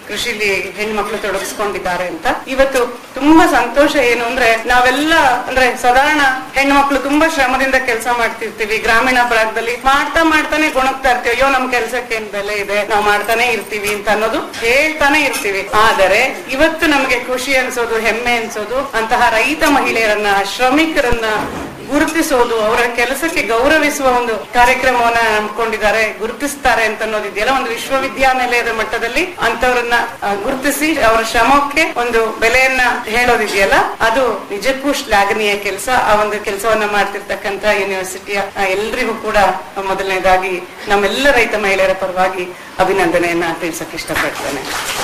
ಕೃಷಿಲಿ ಹೆಣ್ಮಕ್ಳು ತೊಡಗಿಸ್ಕೊಂಡಿದ್ದಾರೆ ಅಂತ ಇವತ್ತು ತುಂಬಾ ಸಂತೋಷ ಏನು ಅಂದ್ರೆ ನಾವೆಲ್ಲ ಅಂದ್ರೆ ಸಾಧಾರಣ ಹೆಣ್ಮಕ್ಳು ತುಂಬಾ ಶ್ರಮದಿಂದ ಕೆಲಸ ಮಾಡ್ತಿರ್ತೀವಿ ಗ್ರಾಮೀಣ ಭಾಗದಲ್ಲಿ ಮಾಡ್ತಾ ಮಾಡ್ತಾನೆ ಗುಣಗ್ತಾ ಇರ್ತೀವಿ ಅಯ್ಯೋ ನಮ್ ಕೆಲ್ಸಕ್ಕೆ ಏನ್ ಬೆಲೆ ಇದೆ ನಾವು ಮಾಡ್ತಾನೆ ಇರ್ತೀವಿ ಅಂತ ಅನ್ನೋದು ಹೇಳ್ತಾನೆ ಇರ್ತೀವಿ ಆದರೆ ಇವತ್ತು ನಮಗೆ ಖುಷಿ ಅನ್ಸೋದು ಹೆಮ್ಮೆ ಅನ್ಸೋದು ಅಂತಹ ರೈತ ಮಹಿಳೆಯರನ್ನ ಶ್ರಮಿಕರನ್ನ ಗುರುತಿಸೋದು ಅವರ ಕೆಲಸಕ್ಕೆ ಗೌರವಿಸುವ ಒಂದು ಕಾರ್ಯಕ್ರಮವನ್ನ ಹಮ್ಮಿಕೊಂಡಿದ್ದಾರೆ ಗುರುತಿಸ್ತಾರೆ ಅಂತ ಅನ್ನೋದಿದೆಯಲ್ಲ ಒಂದು ವಿಶ್ವವಿದ್ಯಾನಿಲಯದ ಮಟ್ಟದಲ್ಲಿ ಅಂತವರನ್ನ ಆ, ಗುರುತಿಸಿ ಅವರ ಶ್ರಮಕ್ಕೆ ಒಂದು ಬೆಲೆಯನ್ನ ಹೇಳೋದಿದೆಯಲ್ಲ ಅದು ನಿಜಕ್ಕೂ ಶ್ಲಾಘನೀಯ ಕೆಲಸ ಆ ಒಂದು ಕೆಲಸವನ್ನ ಮಾಡ್ತಿರ್ತಕ್ಕಂತ ಯೂನಿವರ್ಸಿಟಿಯ ಆ, ಎಲ್ರಿಗೂ ಕೂಡ ಮೊದಲನೇದಾಗಿ ನಮ್ಮೆಲ್ಲ ರೈತ ಮಹಿಳೆಯರ ಪರವಾಗಿ ಅಭಿನಂದನೆಯನ್ನ ತಿಳಿಸಕ್ ಇಷ್ಟಪಡ್ತೇನೆ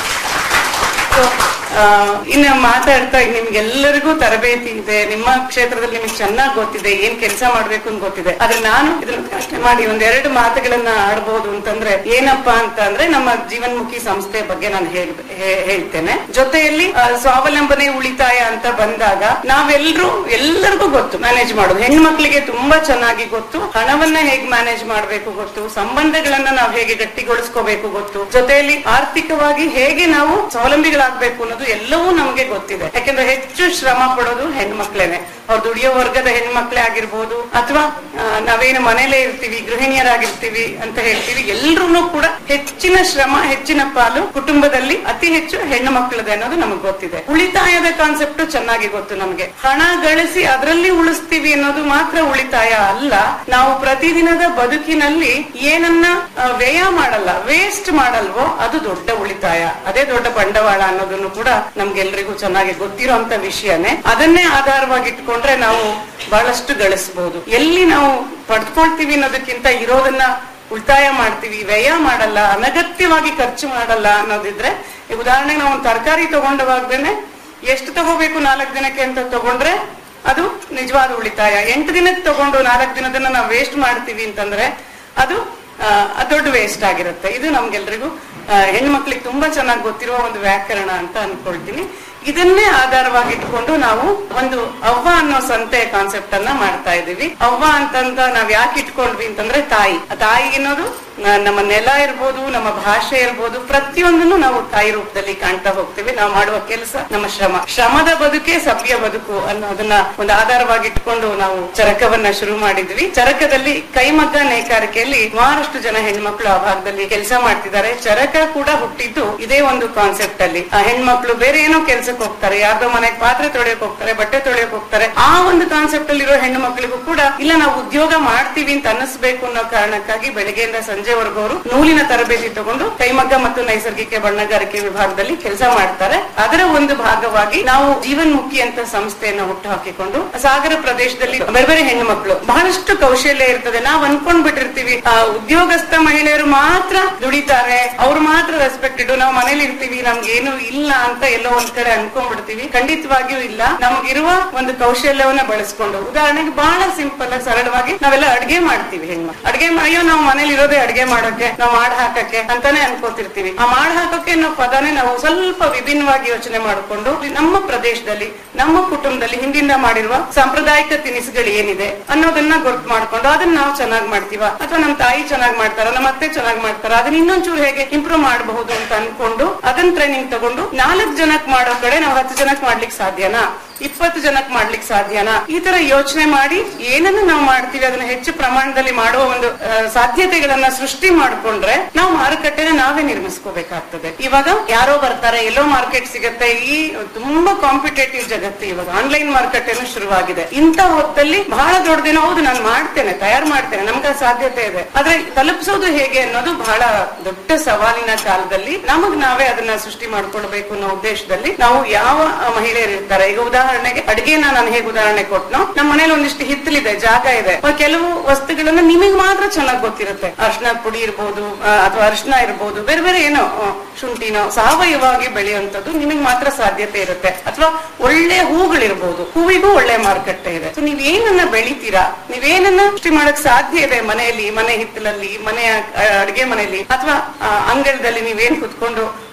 So, ಆ, ಇನ್ನು ಮಾತಾಡ್ತಾ ನಿಮ್ಗೆಲ್ಲರಿಗೂ ತರಬೇತಿ ಇದೆ ನಿಮ್ಮ ಕ್ಷೇತ್ರದಲ್ಲಿ ನಿಮಗೆ ಚೆನ್ನಾಗಿ ಗೊತ್ತಿದೆ ಏನ್ ಕೆಲಸ ಮಾಡ್ಬೇಕು ಅಂತ ಗೊತ್ತಿದೆ ಆದ್ರೆ ನಾನು ಇದನ್ನ ಅಷ್ಟೇ ಮಾಡಿ ಒಂದೆರಡು ಮಾತುಗಳನ್ನ ಆಡ್ಬೋದು ಅಂತಂದ್ರೆ ಏನಪ್ಪಾ ಅಂತ ಅಂದ್ರೆ ನಮ್ಮ ಜೀವನ್ಮುಖಿ ಸಂಸ್ಥೆ ಬಗ್ಗೆ ನಾನು ಹೇಳ್- ಹೇ- ಹೇಳ್ತೇನೆ ಜೊತೆಯಲ್ಲಿ ಆ, ಸ್ವಾವಲಂಬನೆ ಉಳಿತಾಯ ಅಂತ ಬಂದಾಗ ನಾವೆಲ್ಲರೂ ಎಲ್ಲರಿಗೂ ಗೊತ್ತು ಮ್ಯಾನೇಜ್ ಮಾಡೋದು ಹೆಣ್ಮಕ್ಳಿಗೆ ತುಂಬಾ ಚೆನ್ನಾಗಿ ಗೊತ್ತು ಹಣವನ್ನ ಹೇಗೆ ಮ್ಯಾನೇಜ್ ಮಾಡ್ಬೇಕು ಗೊತ್ತು ಸಂಬಂಧಗಳನ್ನ ನಾವು ಹೇಗೆ ಗಟ್ಟಿಗೊಳಿಸ್ಕೋಬೇಕು ಗೊತ್ತು ಜೊತೆಯಲ್ಲಿ ಆರ್ಥಿಕವಾಗಿ ಹೇಗೆ ನಾವು ಸ್ವಾವಲಂಬಿಗಳಾಗ್ಬೇಕು ಅನ್ನೋದು ಎಲ್ಲವೂ ನಮಗೆ ಗೊತ್ತಿದೆ ಯಾಕಂದ್ರೆ ಹೆಚ್ಚು ಶ್ರಮ ಪಡೋದು ಹೆಣ್ಮಕ್ಳೇನೆ ಅವ್ರು ದುಡಿಯೋ ವರ್ಗದ ಹೆಣ್ಮಕ್ಳೇ ಆಗಿರ್ಬೋದು ಅಥವಾ ನಾವೇನು ಮನೇಲೇ ಇರ್ತೀವಿ ಗೃಹಿಣಿಯರಾಗಿರ್ತೀವಿ ಅಂತ ಹೇಳ್ತೀವಿ ಎಲ್ರೂ ಕೂಡ ಹೆಚ್ಚಿನ ಶ್ರಮ ಹೆಚ್ಚಿನ ಪಾಲು ಕುಟುಂಬದಲ್ಲಿ ಅತಿ ಹೆಚ್ಚು ಹೆಣ್ಣು ಮಕ್ಕಳದೆ ಅನ್ನೋದು ನಮಗೆ ಗೊತ್ತಿದೆ ಉಳಿತಾಯದ ಕಾನ್ಸೆಪ್ಟ್ ಚೆನ್ನಾಗಿ ಗೊತ್ತು ನಮಗೆ ಹಣ ಗಳಿಸಿ ಅದರಲ್ಲಿ ಉಳಿಸ್ತೀವಿ ಅನ್ನೋದು ಮಾತ್ರ ಉಳಿತಾಯ ಅಲ್ಲ ನಾವು ಪ್ರತಿದಿನದ ಬದುಕಿನಲ್ಲಿ ಏನನ್ನ ಆ, ವ್ಯಯ ಮಾಡಲ್ಲ ವೇಸ್ಟ್ ಮಾಡಲ್ವೋ ಅದು ದೊಡ್ಡ ಉಳಿತಾಯ ಅದೇ ದೊಡ್ಡ ಬಂಡವಾಳ ಅನ್ನೋದನ್ನು ಕೂಡ ನಮ್ಗೆಲ್ರಿಗೂ ಚೆನ್ನಾಗಿ ಗೊತ್ತಿರುವಂತ ವಿಷಯನೇ ಅದನ್ನೇ ಆಧಾರವಾಗಿ ಇಟ್ಕೊಂಡ್ರೆ ನಾವು ಬಹಳಷ್ಟು ಗಳಿಸಬಹುದು ಎಲ್ಲಿ ನಾವು ಪಡ್ಕೊಳ್ತೀವಿ ಅನ್ನೋದಕ್ಕಿಂತ ಇರೋದನ್ನ ಉಳಿತಾಯ ಮಾಡ್ತೀವಿ ವ್ಯಯ ಮಾಡಲ್ಲ ಅನಗತ್ಯವಾಗಿ ಖರ್ಚು ಮಾಡಲ್ಲ ಅನ್ನೋದಿದ್ರೆ ಈಗ ಉದಾಹರಣೆಗೆ ನಾವು ಒಂದು ತರಕಾರಿ ತಗೊಂಡವಾಗ್ದೇನೆ ಎಷ್ಟು ತಗೋಬೇಕು ನಾಲ್ಕು ದಿನಕ್ಕೆ ಅಂತ ತಗೊಂಡ್ರೆ ಅದು ನಿಜವಾದ ಉಳಿತಾಯ ಎಂಟು ದಿನಕ್ಕೆ ತಗೊಂಡು ನಾಲ್ಕು ದಿನದನ್ನ ನಾವು ವೇಸ್ಟ್ ಮಾಡ್ತೀವಿ ಅಂತಂದ್ರೆ ಅದು ಆ, ಅದು ದೊಡ್ಡ ವೇಸ್ಟ್ ಆಗಿರುತ್ತೆ ಇದು ನಮ್ಗೆಲ್ರಿಗೂ ಆ, ಹೆಣ್ಮಕ್ಳಿಗೆ ತುಂಬಾ ಚೆನ್ನಾಗಿ ಗೊತ್ತಿರುವ ಒಂದು ವ್ಯಾಕರಣ ಅಂತ ಅನ್ಕೊಳ್ತೀನಿ ಇದನ್ನೇ ಆಧಾರವಾಗಿ ಇಟ್ಕೊಂಡು ನಾವು ಒಂದು ಅವ್ವ ಅನ್ನೋ ಸಂತೆ ಕಾನ್ಸೆಪ್ಟ್ ಅನ್ನ ಮಾಡ್ತಾ ಇದೀವಿ ಅವ್ವ ಅಂತಂತ ನಾವ್ ಯಾಕೆ ಇಟ್ಕೊಂಡ್ವಿ ಅಂತಂದ್ರೆ ತಾಯಿ ಆ ತಾಯಿ ಅನ್ನೋದು ನ- ನಮ್ಮ ನೆಲ ಇರ್ಬೋದು ನಮ್ಮ ಭಾಷೆ ಇರ್ಬೋದು ಪ್ರತಿಯೊಂದನ್ನು ನಾವು ತಾಯಿ ರೂಪದಲ್ಲಿ ಕಾಣ್ತಾ ಹೋಗ್ತೀವಿ ನಾವು ಮಾಡುವ ಕೆಲಸ ನಮ್ಮ ಶ್ರಮ ಶ್ರಮದ ಬದುಕೆ ಸಭ್ಯ ಬದುಕು ಅನ್ನೋದನ್ನ ಒಂದು ಆಧಾರವಾಗಿ ಇಟ್ಕೊಂಡು ನಾವು ಚರಕವನ್ನ ಶುರು ಮಾಡಿದ್ವಿ ಚರಕದಲ್ಲಿ ಕೈಮಗ್ಗ ನೇಕಾರಿಕೆಯಲ್ಲಿ ಸುಮಾರಷ್ಟು ಜನ ಹೆಣ್ಮಕ್ಳು ಆ ಭಾಗದಲ್ಲಿ ಕೆಲಸ ಮಾಡ್ತಿದ್ದಾರೆ ಚರಕ ಕೂಡ ಹುಟ್ಟಿದ್ದು ಇದೇ ಒಂದು ಕಾನ್ಸೆಪ್ಟ್ ಅಲ್ಲಿ ಆ ಹೆಣ್ಮಕ್ಳು ಬೇರೆ ಏನೋ ಕೆಲ್ಸಕ್ಕೆ ಹೋಗ್ತಾರೆ ಯಾರ್ದೋ ಮನೆಗೆ ಪಾತ್ರೆ ತೊಳೆಯಕ್ ಹೋಗ್ತಾರೆ ಬಟ್ಟೆ ತೊಳೆಯಕ್ ಹೋಗ್ತಾರೆ ಆ ಒಂದು ಕಾನ್ಸೆಪ್ಟ್ ಅಲ್ಲಿ ಇರೋ ಹೆಣ್ಣು ಮಕ್ಕಳಿಗೂ ಕೂಡ ಇಲ್ಲ ನಾವು ಉದ್ಯೋಗ ಮಾಡ್ತೀವಿ ಅಂತ ಅನ್ನಿಸ್ಬೇಕು ಅನ್ನೋ ಕಾರಣಕ್ಕಾಗಿ ಬೆಳಗ್ಗೆಯಿಂದ ಸಂಜೆವರೆಗೂ ಅವರು ನೂಲಿನ ತರಬೇತಿ ತಗೊಂಡು ಕೈಮಗ್ಗ ಮತ್ತು ನೈಸರ್ಗಿಕ ಬಣ್ಣಗಾರಿಕೆ ವಿಭಾಗದಲ್ಲಿ ಕೆಲಸ ಮಾಡ್ತಾರೆ ಅದರ ಒಂದು ಭಾಗವಾಗಿ ನಾವು ಜೀವನ್ಮುಖಿ ಅಂತ ಸಂಸ್ಥೆಯನ್ನ ಹುಟ್ಟು ಹಾಕಿಕೊಂಡು ಸಾಗರ ಪ್ರದೇಶದಲ್ಲಿ ಬೇರೆ ಬೇರೆ ಹೆಣ್ಣು ಮಕ್ಕಳು ಬಹಳಷ್ಟು ಕೌಶಲ್ಯ ಇರ್ತದೆ ನಾವು ಅನ್ಕೊಂಡ್ ಬಿಟ್ಟಿರ್ತೀವಿ ಆ, ಉದ್ಯೋಗಸ್ಥ ಮಹಿಳೆಯರು ಮಾತ್ರ ದುಡಿತಾರೆ ಅವ್ರು ಮಾತ್ರ ರೆಸ್ಪೆಕ್ಟೆಡ್ ನಾವು ಮನೇಲಿ ಇರ್ತೀವಿ ನಮ್ಗೆ ಏನು ಇಲ್ಲ ಅಂತ ಎಲ್ಲೋ ಒಂದ್ ಕಡೆ ಅನ್ಕೊಂಡ್ಬಿಡ್ತೀವಿ ಖಂಡಿತವಾಗಿಯೂ ಇಲ್ಲ ನಮಗಿರುವ ಒಂದು ಕೌಶಲ್ಯವನ್ನ ಬಳಸ್ಕೊಂಡು ಉದಾಹರಣೆಗೆ ಬಹಳ ಸಿಂಪಲ್ ಆಗಿ ಸರಳವಾಗಿ ನಾವೆಲ್ಲ ಅಡ್ಗೆ ಮಾಡ್ತೀವಿ ಹೆಣ್ಮಕ್ಳು ಅಡ್ಗೆ ಅಯ್ಯೋ ನಾವು ಮನೇಲಿ ಇರೋದೇ ಅಡ್ಗೆ ಮಾಡೋಕೆ ನಾವು ಮಾಡ್ ಹಾಕಕ್ಕೆ ಅಂತಾನೆ ಅನ್ಕೋತಿರ್ತೀವಿ ಆ ಮಾಡ್ ಹಾಕೋಕೆ ಅನ್ನೋ ಪದನೇ ನಾವು ಸ್ವಲ್ಪ ವಿಭಿನ್ನವಾಗಿ ಯೋಚನೆ ಮಾಡಿಕೊಂಡು ನಮ್ಮ ಪ್ರದೇಶದಲ್ಲಿ ನಮ್ಮ ಕುಟುಂಬದಲ್ಲಿ ಹಿಂದಿಂದ ಮಾಡಿರುವ ಸಾಂಪ್ರದಾಯಿಕ ತಿನಿಸುಗಳು ಏನಿದೆ ಅನ್ನೋದನ್ನ ಗೊತ್ತು ಮಾಡ್ಕೊಂಡು ಅದನ್ನ ನಾವು ಚೆನ್ನಾಗಿ ಮಾಡ್ತೀವ ಅಥವಾ ನಮ್ಮ ತಾಯಿ ಚೆನ್ನಾಗಿ ಮಾಡ್ತಾರ ನಮ್ಮ ಅತ್ತೆ ಚೆನ್ನಾಗಿ ಮಾಡ್ತಾರ ಅದನ್ನ ಇನ್ನೊಂಚೂರು ಹೇಗೆ ಇಂಪ್ರೂವ್ ಮಾಡಬಹುದು ಅಂತ ಅನ್ಕೊಂಡು ಅದನ್ನ ಟ್ರೈನಿಂಗ್ ತಗೊಂಡು ನಾಲ್ಕು ಜನಕ್ ಮಾಡೋ ಕಡೆ ನಾವು ಹತ್ತು ಜನಕ್ ಮಾಡ್ಲಿಕ್ಕೆ ಸಾಧ್ಯನಾ ಇಪ್ಪತ್ತು ಜನಕ್ ಮಾಡ್ಲಿಕ್ಕೆ ಸಾಧ್ಯನಾ ಈ ತರ ಯೋಚನೆ ಮಾಡಿ ಏನನ್ನ ನಾವು ಮಾಡ್ತೀವಿ ಅದನ್ನ ಹೆಚ್ಚು ಪ್ರಮಾಣದಲ್ಲಿ ಮಾಡುವ ಒಂದು ಆ, ಸಾಧ್ಯತೆಗಳನ್ನ ಸೃಷ್ಟಿ ಮಾಡ್ಕೊಂಡ್ರೆ ನಾವು ಮಾರುಕಟ್ಟೆನ ನಾವೇ ನಿರ್ಮಿಸ್ಕೋಬೇಕಾಗ್ತದೆ ಇವಾಗ ಯಾರೋ ಬರ್ತಾರೆ ಎಲ್ಲೋ ಮಾರ್ಕೆಟ್ ಸಿಗತ್ತೆ ಈ ತುಂಬಾ ಕಾಂಪಿಟೇಟಿವ್ ಜಗತ್ತು ಇವಾಗ ಆನ್ಲೈನ್ ಮಾರ್ಕೆಟ್ ಏನು ಶುರುವಾಗಿದೆ ಇಂಥ ಹೊತ್ತಲ್ಲಿ ಬಹಳ ದೊಡ್ಡದೇನೋ ಹೌದು ನಾನು ಮಾಡ್ತೇನೆ ತಯಾರು ಮಾಡ್ತೇನೆ ನಮ್ಗೆ ಆ ಸಾಧ್ಯತೆ ಇದೆ ಆದ್ರೆ ತಲುಪಿಸೋದು ಹೇಗೆ ಅನ್ನೋದು ಬಹಳ ದೊಡ್ಡ ಸವಾಲಿನ ಕಾಲದಲ್ಲಿ ನಮಗ್ ನಾವೇ ಅದನ್ನ ಸೃಷ್ಟಿ ಮಾಡ್ಕೊಳ್ಬೇಕು ಅನ್ನೋ ಉದ್ದೇಶದಲ್ಲಿ ನಾವು ಯಾವ ಆ, ಮಹಿಳೆಯರು ಇರ್ತಾರೆ ಈಗ ಉದಾಹರಣೆಗೆ ಅಡಿಗೆನ ನಾನು ಹೇಗೆ ಉದಾಹರಣೆ ಕೊಟ್ನೋ ನಮ್ಮ ಮನೇಲಿ ಒಂದಿಷ್ಟು ಹಿತ್ತಲಿದೆ ಜಾಗ ಇದೆ ಆ ಕೆಲವು ವಸ್ತುಗಳನ್ನ ನಿಮಗೆ ಮಾತ್ರ ಚೆನ್ನಾಗಿ ಗೊತ್ತಿರುತ್ತೆ ಅರ್ಶಿನ ಪುಡಿ ಇರ್ಬೋದು ಆ, ಅಥವಾ ಅರಿಶಿನ ಇರ್ಬೋದು ಬೇರೆ ಬೇರೆ ಏನೋ ಆ, ಶುಂಠಿನೋ ಸಾವಯವವಾಗಿ ಬೆಳೆಯುವಂತದ್ದು ನಿಮಗೆ ಮಾತ್ರ ಸಾಧ್ಯತೆ ಇರುತ್ತೆ ಅಥವಾ ಒಳ್ಳೆ ಹೂಗಳಿರ್ಬೋದು ಹೂವಿಗೂ ಒಳ್ಳೆ ಮಾರುಕಟ್ಟೆ ಇದೆ ಸೊ ನೀವೇನನ್ನ ಬೆಳಿತೀರಾ ನೀವೇನನ್ನ ಸೃಷ್ಟಿ ಮಾಡಕ್ ಸಾಧ್ಯ ಇದೆ ಮನೆಯಲ್ಲಿ ಮನೆ ಹಿತ್ತಲಲ್ಲಿ ಮನೆಯ ಆ, ಅಡ್ಗೆ ಮನೆಯಲ್ಲಿ ಅಥವಾ ಆ, ಅಂಗಳದಲ್ಲಿ ನೀವೇನ್ ಕುತ್ಕೊಂಡು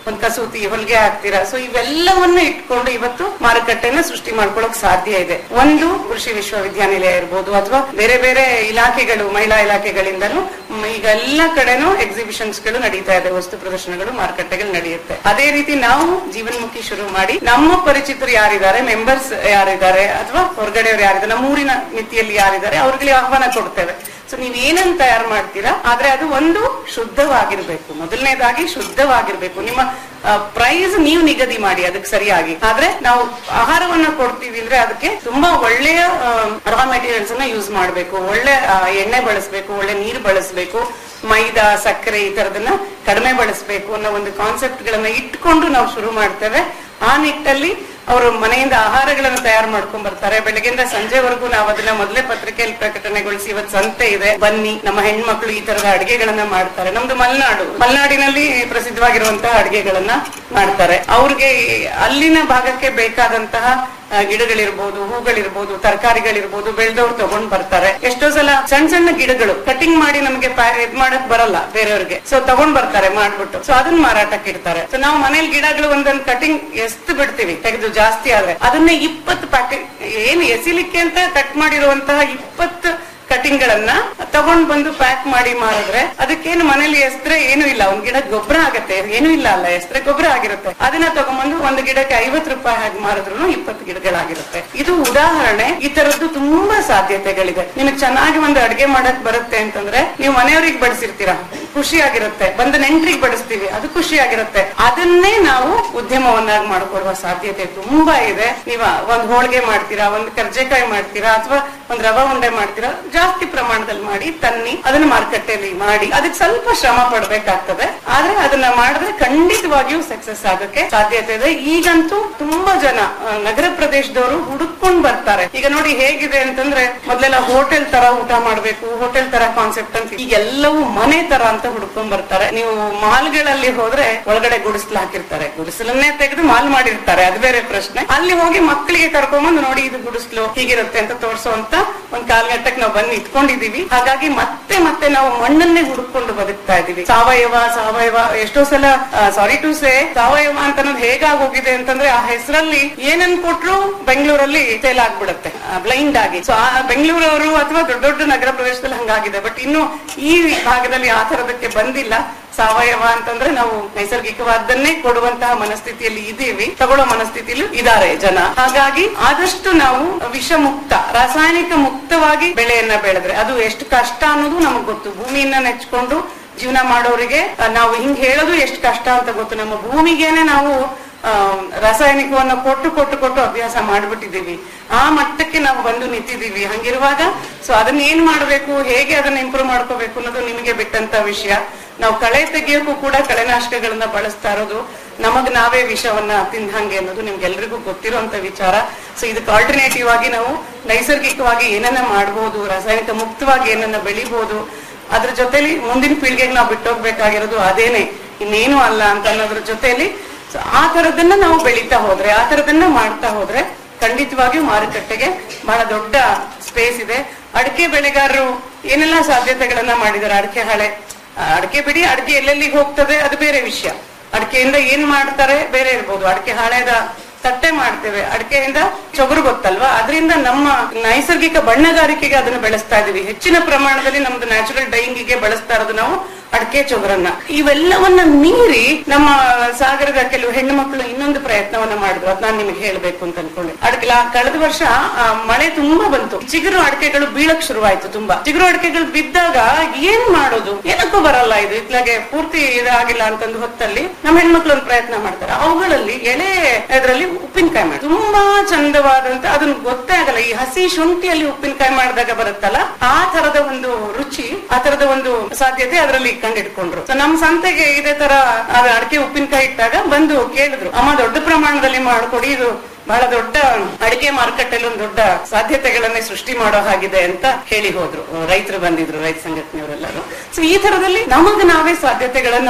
ಒಂದ್ ಕಸೂತಿ ಹೊಲಿಗೆ ಹಾಕ್ತೀರಾ ಸೊ ಇವೆಲ್ಲವನ್ನ ಇಟ್ಕೊಂಡು ಇವತ್ತು ಮಾರುಕಟ್ಟೆನ ಸೃಷ್ಟಿ ಮಾಡ್ಕೊಳಕ್ ಸಾಧ್ಯ ಇದೆ ಒಂದು ಕೃಷಿ ವಿಶ್ವವಿದ್ಯಾನಿಲಯ ಇರ್ಬೋದು ಅಥವಾ ಬೇರೆ ಬೇರೆ ಇಲಾಖೆಗಳು ಮಹಿಳಾ ಇಲಾಖೆಗಳಿಂದಲೂ ಮ್, ಈಗ ಎಲ್ಲ ಕಡೆನೂ ಎಕ್ಸಿಬಿಷನ್ಸ್ ಗಳು ನಡೀತಾ ಇದೆ ವಸ್ತು ಪ್ರದರ್ಶನಗಳು ಮಾರುಕಟ್ಟೆಗಳು ನಡೆಯುತ್ತೆ ಅದೇ ರೀತಿ ನಾವು ಜೀವನ್ಮುಖಿ ಶುರು ಮಾಡಿ ನಮ್ಮ ಪರಿಚಿತರು ಯಾರಿದ್ದಾರೆ ಮೆಂಬರ್ಸ್ ಯಾರಿದ್ದಾರೆ ಅಥವಾ ಹೊರಗಡೆಯವರು ಯಾರಿದ್ದಾರೆ ನಮ್ಮ ಊರಿನ ಮಿತಿಯಲ್ಲಿ ಯಾರಿದ್ದಾರೆ ಅವ್ರಿಗೆ ಆಹ್ವಾನ ಕೊಡ್ತೇವೆ ಸೊ ನೀವ್ ಏನನ್ನ ತಯಾರು ಮಾಡ್ತೀರಾ ಆದ್ರೆ ಅದು ಒಂದು ಶುದ್ಧವಾಗಿರ್ಬೇಕು ಮೊದಲನೇದಾಗಿ ಶುದ್ಧವಾಗಿರ್ಬೇಕು ನಿಮ್ಮ ಪ್ರೈಸ್ ನೀವು ನಿಗದಿ ಮಾಡಿ ಅದಕ್ಕೆ ಸರಿಯಾಗಿ ಆದ್ರೆ ನಾವು ಆಹಾರವನ್ನ ಕೊಡ್ತೀವಿ ಅಂದ್ರೆ ಅದಕ್ಕೆ ತುಂಬಾ ಒಳ್ಳೆಯ ರಾ ಮೆಟೀರಿಯಲ್ಸ್ ಅನ್ನ ಯೂಸ್ ಮಾಡ್ಬೇಕು ಒಳ್ಳೆ ಆ, ಎಣ್ಣೆ ಬಳಸಬೇಕು ಒಳ್ಳೆ ನೀರು ಬಳಸಬೇಕು ಮೈದಾ ಸಕ್ಕರೆ ಈ ತರದನ್ನ ಕಡಿಮೆ ಬಳಸಬೇಕು ಅನ್ನೋ ಒಂದು ಕಾನ್ಸೆಪ್ಟ್ ಗಳನ್ನ ಇಟ್ಕೊಂಡು ನಾವು ಶುರು ಮಾಡ್ತೇವೆ ಆ ನಿಟ್ಟಲ್ಲಿ ಅವರು ಮನೆಯಿಂದ ಆಹಾರಗಳನ್ನು ತಯಾರು ಮಾಡ್ಕೊಂಡ್ ಬರ್ತಾರೆ ಬೆಳಗ್ಗೆಯಿಂದ ಸಂಜೆವರೆಗೂ ನಾವು ಅದನ್ನ ಮೊದಲೇ ಪತ್ರಿಕೆಯಲ್ಲಿ ಪ್ರಕಟಣೆಗೊಳಿಸಿ ಇವತ್ತು ಸಂತೆ ಇದೆ ಬನ್ನಿ ನಮ್ಮ ಹೆಣ್ಮಕ್ಳು ಈ ತರದ ಅಡಿಗೆಗಳನ್ನ ಮಾಡ್ತಾರೆ ನಮ್ದು ಮಲೆನಾಡು ಮಲೆನಾಡಿನಲ್ಲಿ ಪ್ರಸಿದ್ಧವಾಗಿರುವಂತಹ ಅಡಿಗೆಗಳನ್ನ ಮಾಡ್ತಾರೆ ಅವ್ರಿಗೆ ಅಲ್ಲಿನ ಭಾಗಕ್ಕೆ ಬೇಕಾದಂತಹ ಆ, ಗಿಡಗಳಿರ್ಬೋದು ಹೂಗಳಿರ್ಬೋದು ತರಕಾರಿಗಳಿರ್ಬೋದು ಬೆಳೆದವ್ರು ತಗೊಂಡ್ ಬರ್ತಾರೆ ಎಷ್ಟೋ ಸಲ ಸಣ್ಣ ಸಣ್ಣ ಗಿಡಗಳು ಕಟಿಂಗ್ ಮಾಡಿ ನಮಗೆ ಪ್ಯಾ- ಇದ್ ಮಾಡಕ್ ಬರಲ್ಲ ಬೇರೆಯವ್ರಿಗೆ ಸೊ ತಗೊಂಡ್ ಬರ್ತಾರೆ ಮಾಡ್ಬಿಟ್ಟು ಸೊ ಅದನ್ನ ಮಾರಾಟಕ್ಕೆ ಇಡ್ತಾರೆ ಸೊ ನಾವು ಮನೇಲಿ ಗಿಡಗಳು ಒಂದೊಂದು ಕಟಿಂಗ್ ಎಷ್ಟು ಬಿಡ್ತೀವಿ ತೆಗೆದು ಜಾಸ್ತಿ ಆದ್ರೆ ಅದನ್ನೇ ಇಪ್ಪತ್ತು ಪ್ಯಾಕೆಟ್ ಏನು ಎಸಿಲಿಕ್ಕೆ ಅಂತ ಕಟ್ ಮಾಡಿರುವಂತಹ ಇಪ್ಪತ್ತು ಕಟಿಂಗ್ ಗಳನ್ನ ತಗೊಂಡ್ ಬಂದು ಪ್ಯಾಕ್ ಮಾಡಿ ಮಾರಿದ್ರೆ ಅದಕ್ಕೇನು ಮನೇಲಿ ಎಸ್ತ್ರೆ ಏನು ಇಲ್ಲ ಒಂದ್ ಗಿಡ ಗೊಬ್ಬರ ಆಗತ್ತೆ ಏನು ಇಲ್ಲ ಅಲ್ಲ ಎಸ್ತ್ರೆ ಗೊಬ್ಬರ ಆಗಿರುತ್ತೆ ಅದನ್ನ ತಗೊಂಡ್ಬಂದು ಒಂದು ಗಿಡಕ್ಕೆ ಐವತ್ತು ರೂಪಾಯಿ ಹಾಗೆ ಮಾರಿದ್ರು ಇಪ್ಪತ್ತು ಗಿಡಗಳಾಗಿರುತ್ತೆ ಇದು ಉದಾಹರಣೆ ಈ ತರದ್ದು ತುಂಬಾ ಸಾಧ್ಯತೆಗಳಿದೆ ನಿಮಗೆ ಚೆನ್ನಾಗಿ ಒಂದು ಅಡಿಗೆ ಮಾಡಕ್ ಬರುತ್ತೆ ಅಂತಂದ್ರೆ ನೀವು ಮನೆಯವ್ರಿಗೆ ಬಡಿಸಿರ್ತೀರಾ ಖುಷಿ ಆಗಿರುತ್ತೆ ಬಂದ ನೆಂಟ್ರಿಗೆ ಬಡಿಸ್ತೀವಿ ಅದು ಖುಷಿ ಆಗಿರುತ್ತೆ ಅದನ್ನೇ ನಾವು ಉದ್ಯಮವನ್ನಾಗಿ ಮಾಡ್ಕೊಡುವ ಸಾಧ್ಯತೆ ತುಂಬಾ ಇದೆ ನೀವ ಒಂದ್ ಹೋಳಿಗೆ ಮಾಡ್ತೀರಾ ಒಂದ್ ಕರ್ಜೆಕಾಯಿ ಮಾಡ್ತೀರಾ ಅಥವಾ ಒಂದ್ ರವಾ ಉಂಡೆ ಮಾಡ್ತೀರಾ ಜಾಸ್ತಿ ಪ್ರಮಾಣದಲ್ಲಿ ಮಾಡಿ ತನ್ನಿ ಅದನ್ನ ಮಾರುಕಟ್ಟೆಯಲ್ಲಿ ಮಾಡಿ ಅದಕ್ಕೆ ಸ್ವಲ್ಪ ಶ್ರಮ ಪಡ್ಬೇಕಾಗ್ತದೆ ಆದ್ರೆ ಅದನ್ನ ಮಾಡಿದ್ರೆ ಖಂಡಿತವಾಗಿಯೂ ಸಕ್ಸಸ್ ಆಗಕ್ಕೆ ಸಾಧ್ಯತೆ ಇದೆ ಈಗಂತೂ ತುಂಬಾ ಜನ ಆ, ನಗರ ಪ್ರದೇಶದವರು ಹುಡುಕೊಂಡ್ ಬರ್ತಾರೆ ಈಗ ನೋಡಿ ಹೇಗಿದೆ ಅಂತಂದ್ರೆ ಮೊದಲೆಲ್ಲ ಹೋಟೆಲ್ ತರ ಊಟ ಮಾಡ್ಬೇಕು ಹೋಟೆಲ್ ತರ ಕಾನ್ಸೆಪ್ಟ್ ಅಂತ ಈಗ ಎಲ್ಲವೂ ಮನೆ ತರ ಅಂತ ಹುಡ್ಕೊಂಡ್ ಬರ್ತಾರೆ ನೀವು ಮಾಲ್ಗಳಲ್ಲಿ ಹೋದ್ರೆ ಒಳಗಡೆ ಗುಡಿಸ್ಲು ಹಾಕಿರ್ತಾರೆ ಗುಡಿಸಲನ್ನೇ ತೆಗೆದು ಮಾಲ್ ಮಾಡಿರ್ತಾರೆ ಅದು ಬೇರೆ ಪ್ರಶ್ನೆ ಅಲ್ಲಿ ಹೋಗಿ ಮಕ್ಕಳಿಗೆ ಕರ್ಕೊಂಬಂದು ನೋಡಿ ಇದು ಗುಡಿಸ್ಲು ಹೀಗಿರುತ್ತೆ ಅಂತ ತೋರ್ಸೋಂತ ಒಂದ್ ಕಾಲ್ಗಟ್ಟಕ್ಕೆ ನಾವು ಬಂದು ಇಟ್ಕೊಂಡಿದೀವಿ ಹಾಗಾಗಿ ಮತ್ತೆ ಮತ್ತೆ ನಾವು ಮಣ್ಣನ್ನೇ ಹುಡುಕೊಂಡು ಬದುಕ್ತಾ ಇದೀವಿ ಸಾವಯವ ಸಾವಯವ ಎಷ್ಟೋ ಸಲ ಸಾರಿ ಟು ಸೇ ಸಾವಯವ ಅಂತ ಅನ್ನೋದು ಹೇಗಾಗೋಗಿದೆ ಅಂತಂದ್ರೆ ಆ ಹೆಸರಲ್ಲಿ ಏನನ್ ಕೊಟ್ರು ಬೆಂಗಳೂರಲ್ಲಿ ಸೇಲ್ ಆಗ್ಬಿಡುತ್ತೆ ಬ್ಲೈಂಡ್ ಆಗಿ ಸೊ ಆ ಬೆಂಗಳೂರವರು ಅಥವಾ ದೊಡ್ಡ ದೊಡ್ಡ ನಗರ ಪ್ರದೇಶದಲ್ಲಿ ಹಂಗಾಗಿದೆ ಬಟ್ ಇನ್ನು ಈ ಭಾಗದಲ್ಲಿ ಆ ತರದಕ್ಕೆ ಬಂದಿಲ್ಲ ಸಾವಯವ ಅಂತಂದ್ರೆ ನಾವು ನೈಸರ್ಗಿಕವಾದನ್ನೇ ಕೊಡುವಂತಹ ಮನಸ್ಥಿತಿಯಲ್ಲಿ ಇದೀವಿ ತಗೊಳ್ಳೋ ಮನಸ್ಥಿತಿಯಲ್ಲಿ ಇದಾರೆ ಜನ ಹಾಗಾಗಿ ಆದಷ್ಟು ನಾವು ವಿಷ ಮುಕ್ತ ರಾಸಾಯನಿಕ ಮುಕ್ತವಾಗಿ ಬೆಳೆಯನ್ನ ಬೆಳೆದ್ರೆ ಅದು ಎಷ್ಟು ಕಷ್ಟ ಅನ್ನೋದು ನಮಗ್ ಗೊತ್ತು ಭೂಮಿಯನ್ನ ನೆಚ್ಕೊಂಡು ಜೀವನ ಮಾಡೋರಿಗೆ ಆ, ನಾವು ಹಿಂಗ್ ಹೇಳೋದು ಎಷ್ಟು ಕಷ್ಟ ಅಂತ ಗೊತ್ತು ನಮ್ಮ ಭೂಮಿಗೇನೆ ನಾವು ಆ, ರಾಸಾಯನಿಕವನ್ನ ಕೊಟ್ಟು ಕೊಟ್ಟು ಕೊಟ್ಟು ಅಭ್ಯಾಸ ಮಾಡ್ಬಿಟ್ಟಿದೀವಿ ಆ ಮಟ್ಟಕ್ಕೆ ನಾವು ಬಂದು ನಿಂತಿದೀವಿ ಹಂಗಿರುವಾಗ ಸೊ ಅದನ್ನ ಏನ್ ಮಾಡ್ಬೇಕು ಹೇಗೆ ಅದನ್ನ ಇಂಪ್ರೂವ್ ಮಾಡ್ಕೋಬೇಕು ಅನ್ನೋದು ನಿಮಗೆ ಬಿಟ್ಟಂತ ವಿಷಯ ನಾವು ಕಳೆ ತೆಗಿಯೋಕ್ಕೂ ಕೂಡ ಕಳೆನಾಶಕಗಳನ್ನ ಬಳಸ್ತಾ ಇರೋದು ನಮಗ್ ನಾವೇ ವಿಷವನ್ನ ತಿಂದಂಗೆ ಅನ್ನೋದು ನಿಮ್ಗೆಲ್ರಿಗೂ ಗೊತ್ತಿರುವಂತ ವಿಚಾರ ಸೊ ಇದಕ್ಕೆ ಆಲ್ಟರ್ನೇಟಿವ್ ಆಗಿ ನಾವು ನೈಸರ್ಗಿಕವಾಗಿ ಏನನ್ನ ಮಾಡ್ಬೋದು ರಾಸಾಯನಿಕ ಮುಕ್ತವಾಗಿ ಏನನ್ನ ಬೆಳಿಬಹುದು ಅದ್ರ ಜೊತೆಲಿ ಮುಂದಿನ ಪೀಳಿಗೆಗೆ ನಾವು ಬಿಟ್ಟೋಗ್ಬೇಕಾಗಿರೋದು ಅದೇನೆ ಇನ್ನೇನು ಅಲ್ಲ ಅಂತ ಅನ್ನೋದ್ರ ಜೊತೆಲಿ ಸೊ ಆ ತರದನ್ನ ನಾವು ಬೆಳೀತಾ ಹೋದ್ರೆ ಆ ತರದನ್ನ ಮಾಡ್ತಾ ಹೋದ್ರೆ ಖಂಡಿತವಾಗಿಯೂ ಮಾರುಕಟ್ಟೆಗೆ ಬಹಳ ದೊಡ್ಡ ಸ್ಪೇಸ್ ಇದೆ ಅಡಿಕೆ ಬೆಳೆಗಾರರು ಏನೆಲ್ಲ ಸಾಧ್ಯತೆಗಳನ್ನ ಮಾಡಿದ್ದಾರೆ ಅಡಿಕೆ ಹಾಳೆ ಆ, ಅಡಿಕೆ ಬಿಡಿ ಅಡಿಕೆ ಎಲ್ಲೆಲ್ಲಿಗೆ ಹೋಗ್ತದೆ ಅದು ಬೇರೆ ವಿಷಯ ಅಡಿಕೆಯಿಂದ ಏನ್ ಮಾಡ್ತಾರೆ ಬೇರೆ ಇರ್ಬೋದು ಅಡಿಕೆ ಹಾಳೆದ ತಟ್ಟೆ ಮಾಡ್ತೇವೆ ಅಡಿಕೆಯಿಂದ ಚೊಗುರು ಗೊತ್ತಲ್ವಾ ಅದರಿಂದ ನಮ್ಮ ನೈಸರ್ಗಿಕ ಬಣ್ಣಗಾರಿಕೆಗೆ ಅದನ್ನ ಬೆಳೆಸ್ತಾ ಇದೀವಿ ಹೆಚ್ಚಿನ ಪ್ರಮಾಣದಲ್ಲಿ ನಮ್ದು ನ್ಯಾಚುರಲ್ ಡೈಯಿಂಗಿಗೆ ಬಳಸ್ತಾ ಇರೋದು ನಾವು ಅಡಿಕೆ ಚೊಗರನ್ನ ಇವೆಲ್ಲವನ್ನ ಮೀರಿ ನಮ್ಮ ಸಾಗರದ ಕೆಲವು ಹೆಣ್ಣು ಮಕ್ಕಳು ಇನ್ನೊಂದು ಪ್ರಯತ್ನವನ್ನ ಮಾಡಿದ್ರು ಅದ್ ನಾನು ನಿಮಗೆ ಹೇಳ್ಬೇಕು ಅಂತ ಅನ್ಕೊಂಡೆ ಅಡಿಕೆ ಲಾ- ಕಳೆದ ವರ್ಷ ಆ, ಮಳೆ ತುಂಬಾ ಬಂತು ಚಿಗುರು ಅಡಿಕೆಗಳು ಬೀಳಕ್ ಶುರುವಾಯ್ತು ತುಂಬಾ ಚಿಗುರು ಅಡಿಕೆಗಳು ಬಿದ್ದಾಗ ಏನ್ ಮಾಡೋದು ಏನಕ್ಕೂ ಬರಲ್ಲ ಇದು ಇತ್ಲಾಗೆ ಪೂರ್ತಿ ಇದಾಗಿಲ್ಲ ಅಂತಂದು ಹೊತ್ತಲ್ಲಿ ನಮ್ಮ ಹೆಣ್ಮಕ್ಳು ಒಂದು ಪ್ರಯತ್ನ ಮಾಡ್ತಾರೆ ಅವುಗಳಲ್ಲಿ ಎಳೆ ಇದರಲ್ಲಿ ಉಪ್ಪಿನಕಾಯಿ ಮಾಡಿ ತುಂಬಾ ಚಂದವಾದಂತ ಅದನ್ನ ಗೊತ್ತೇ ಆಗಲ್ಲ ಈ ಹಸಿ ಶುಂಠಿಯಲ್ಲಿ ಉಪ್ಪಿನಕಾಯಿ ಮಾಡಿದಾಗ ಬರುತ್ತಲ್ಲ ಆ ತರದ ಒಂದು ರುಚಿ ಆ ತರದ ಒಂದು ಸಾಧ್ಯತೆ ಅದರಲ್ಲಿ ಕಂಡಿಡ್ಕೊಂಡ್ರು ಸೊ ನಮ್ ಸಂತೆಗೆ ಇದೇ ತರ ಅದು ಅಡಿಕೆ ಉಪ್ಪಿನಕಾಯಿ ಇಟ್ಟಾಗ ಬಂದು ಕೇಳಿದ್ರು ಅಮ್ಮ ದೊಡ್ಡ ಪ್ರಮಾಣದಲ್ಲಿ ಮಾಡ್ಕೊಡಿ ಇದು ಬಹಳ ದೊಡ್ಡ ಅಡಿಕೆ ಮಾರುಕಟ್ಟೆಯಲ್ಲಿ ಒಂದು ದೊಡ್ಡ ಸಾಧ್ಯತೆಗಳನ್ನೇ ಸೃಷ್ಟಿ ಮಾಡೋ ಹಾಗಿದೆ ಅಂತ ಹೇಳಿ ಹೋದ್ರು ರೈತರು ಬಂದಿದ್ರು ರೈತ ಸಂಘಟನೆಯವರೆಲ್ಲರೂ ಸೊ ಈ ತರದಲ್ಲಿ ನಮಗ್ ನಾವೇ ಸಾಧ್ಯತೆಗಳನ್ನ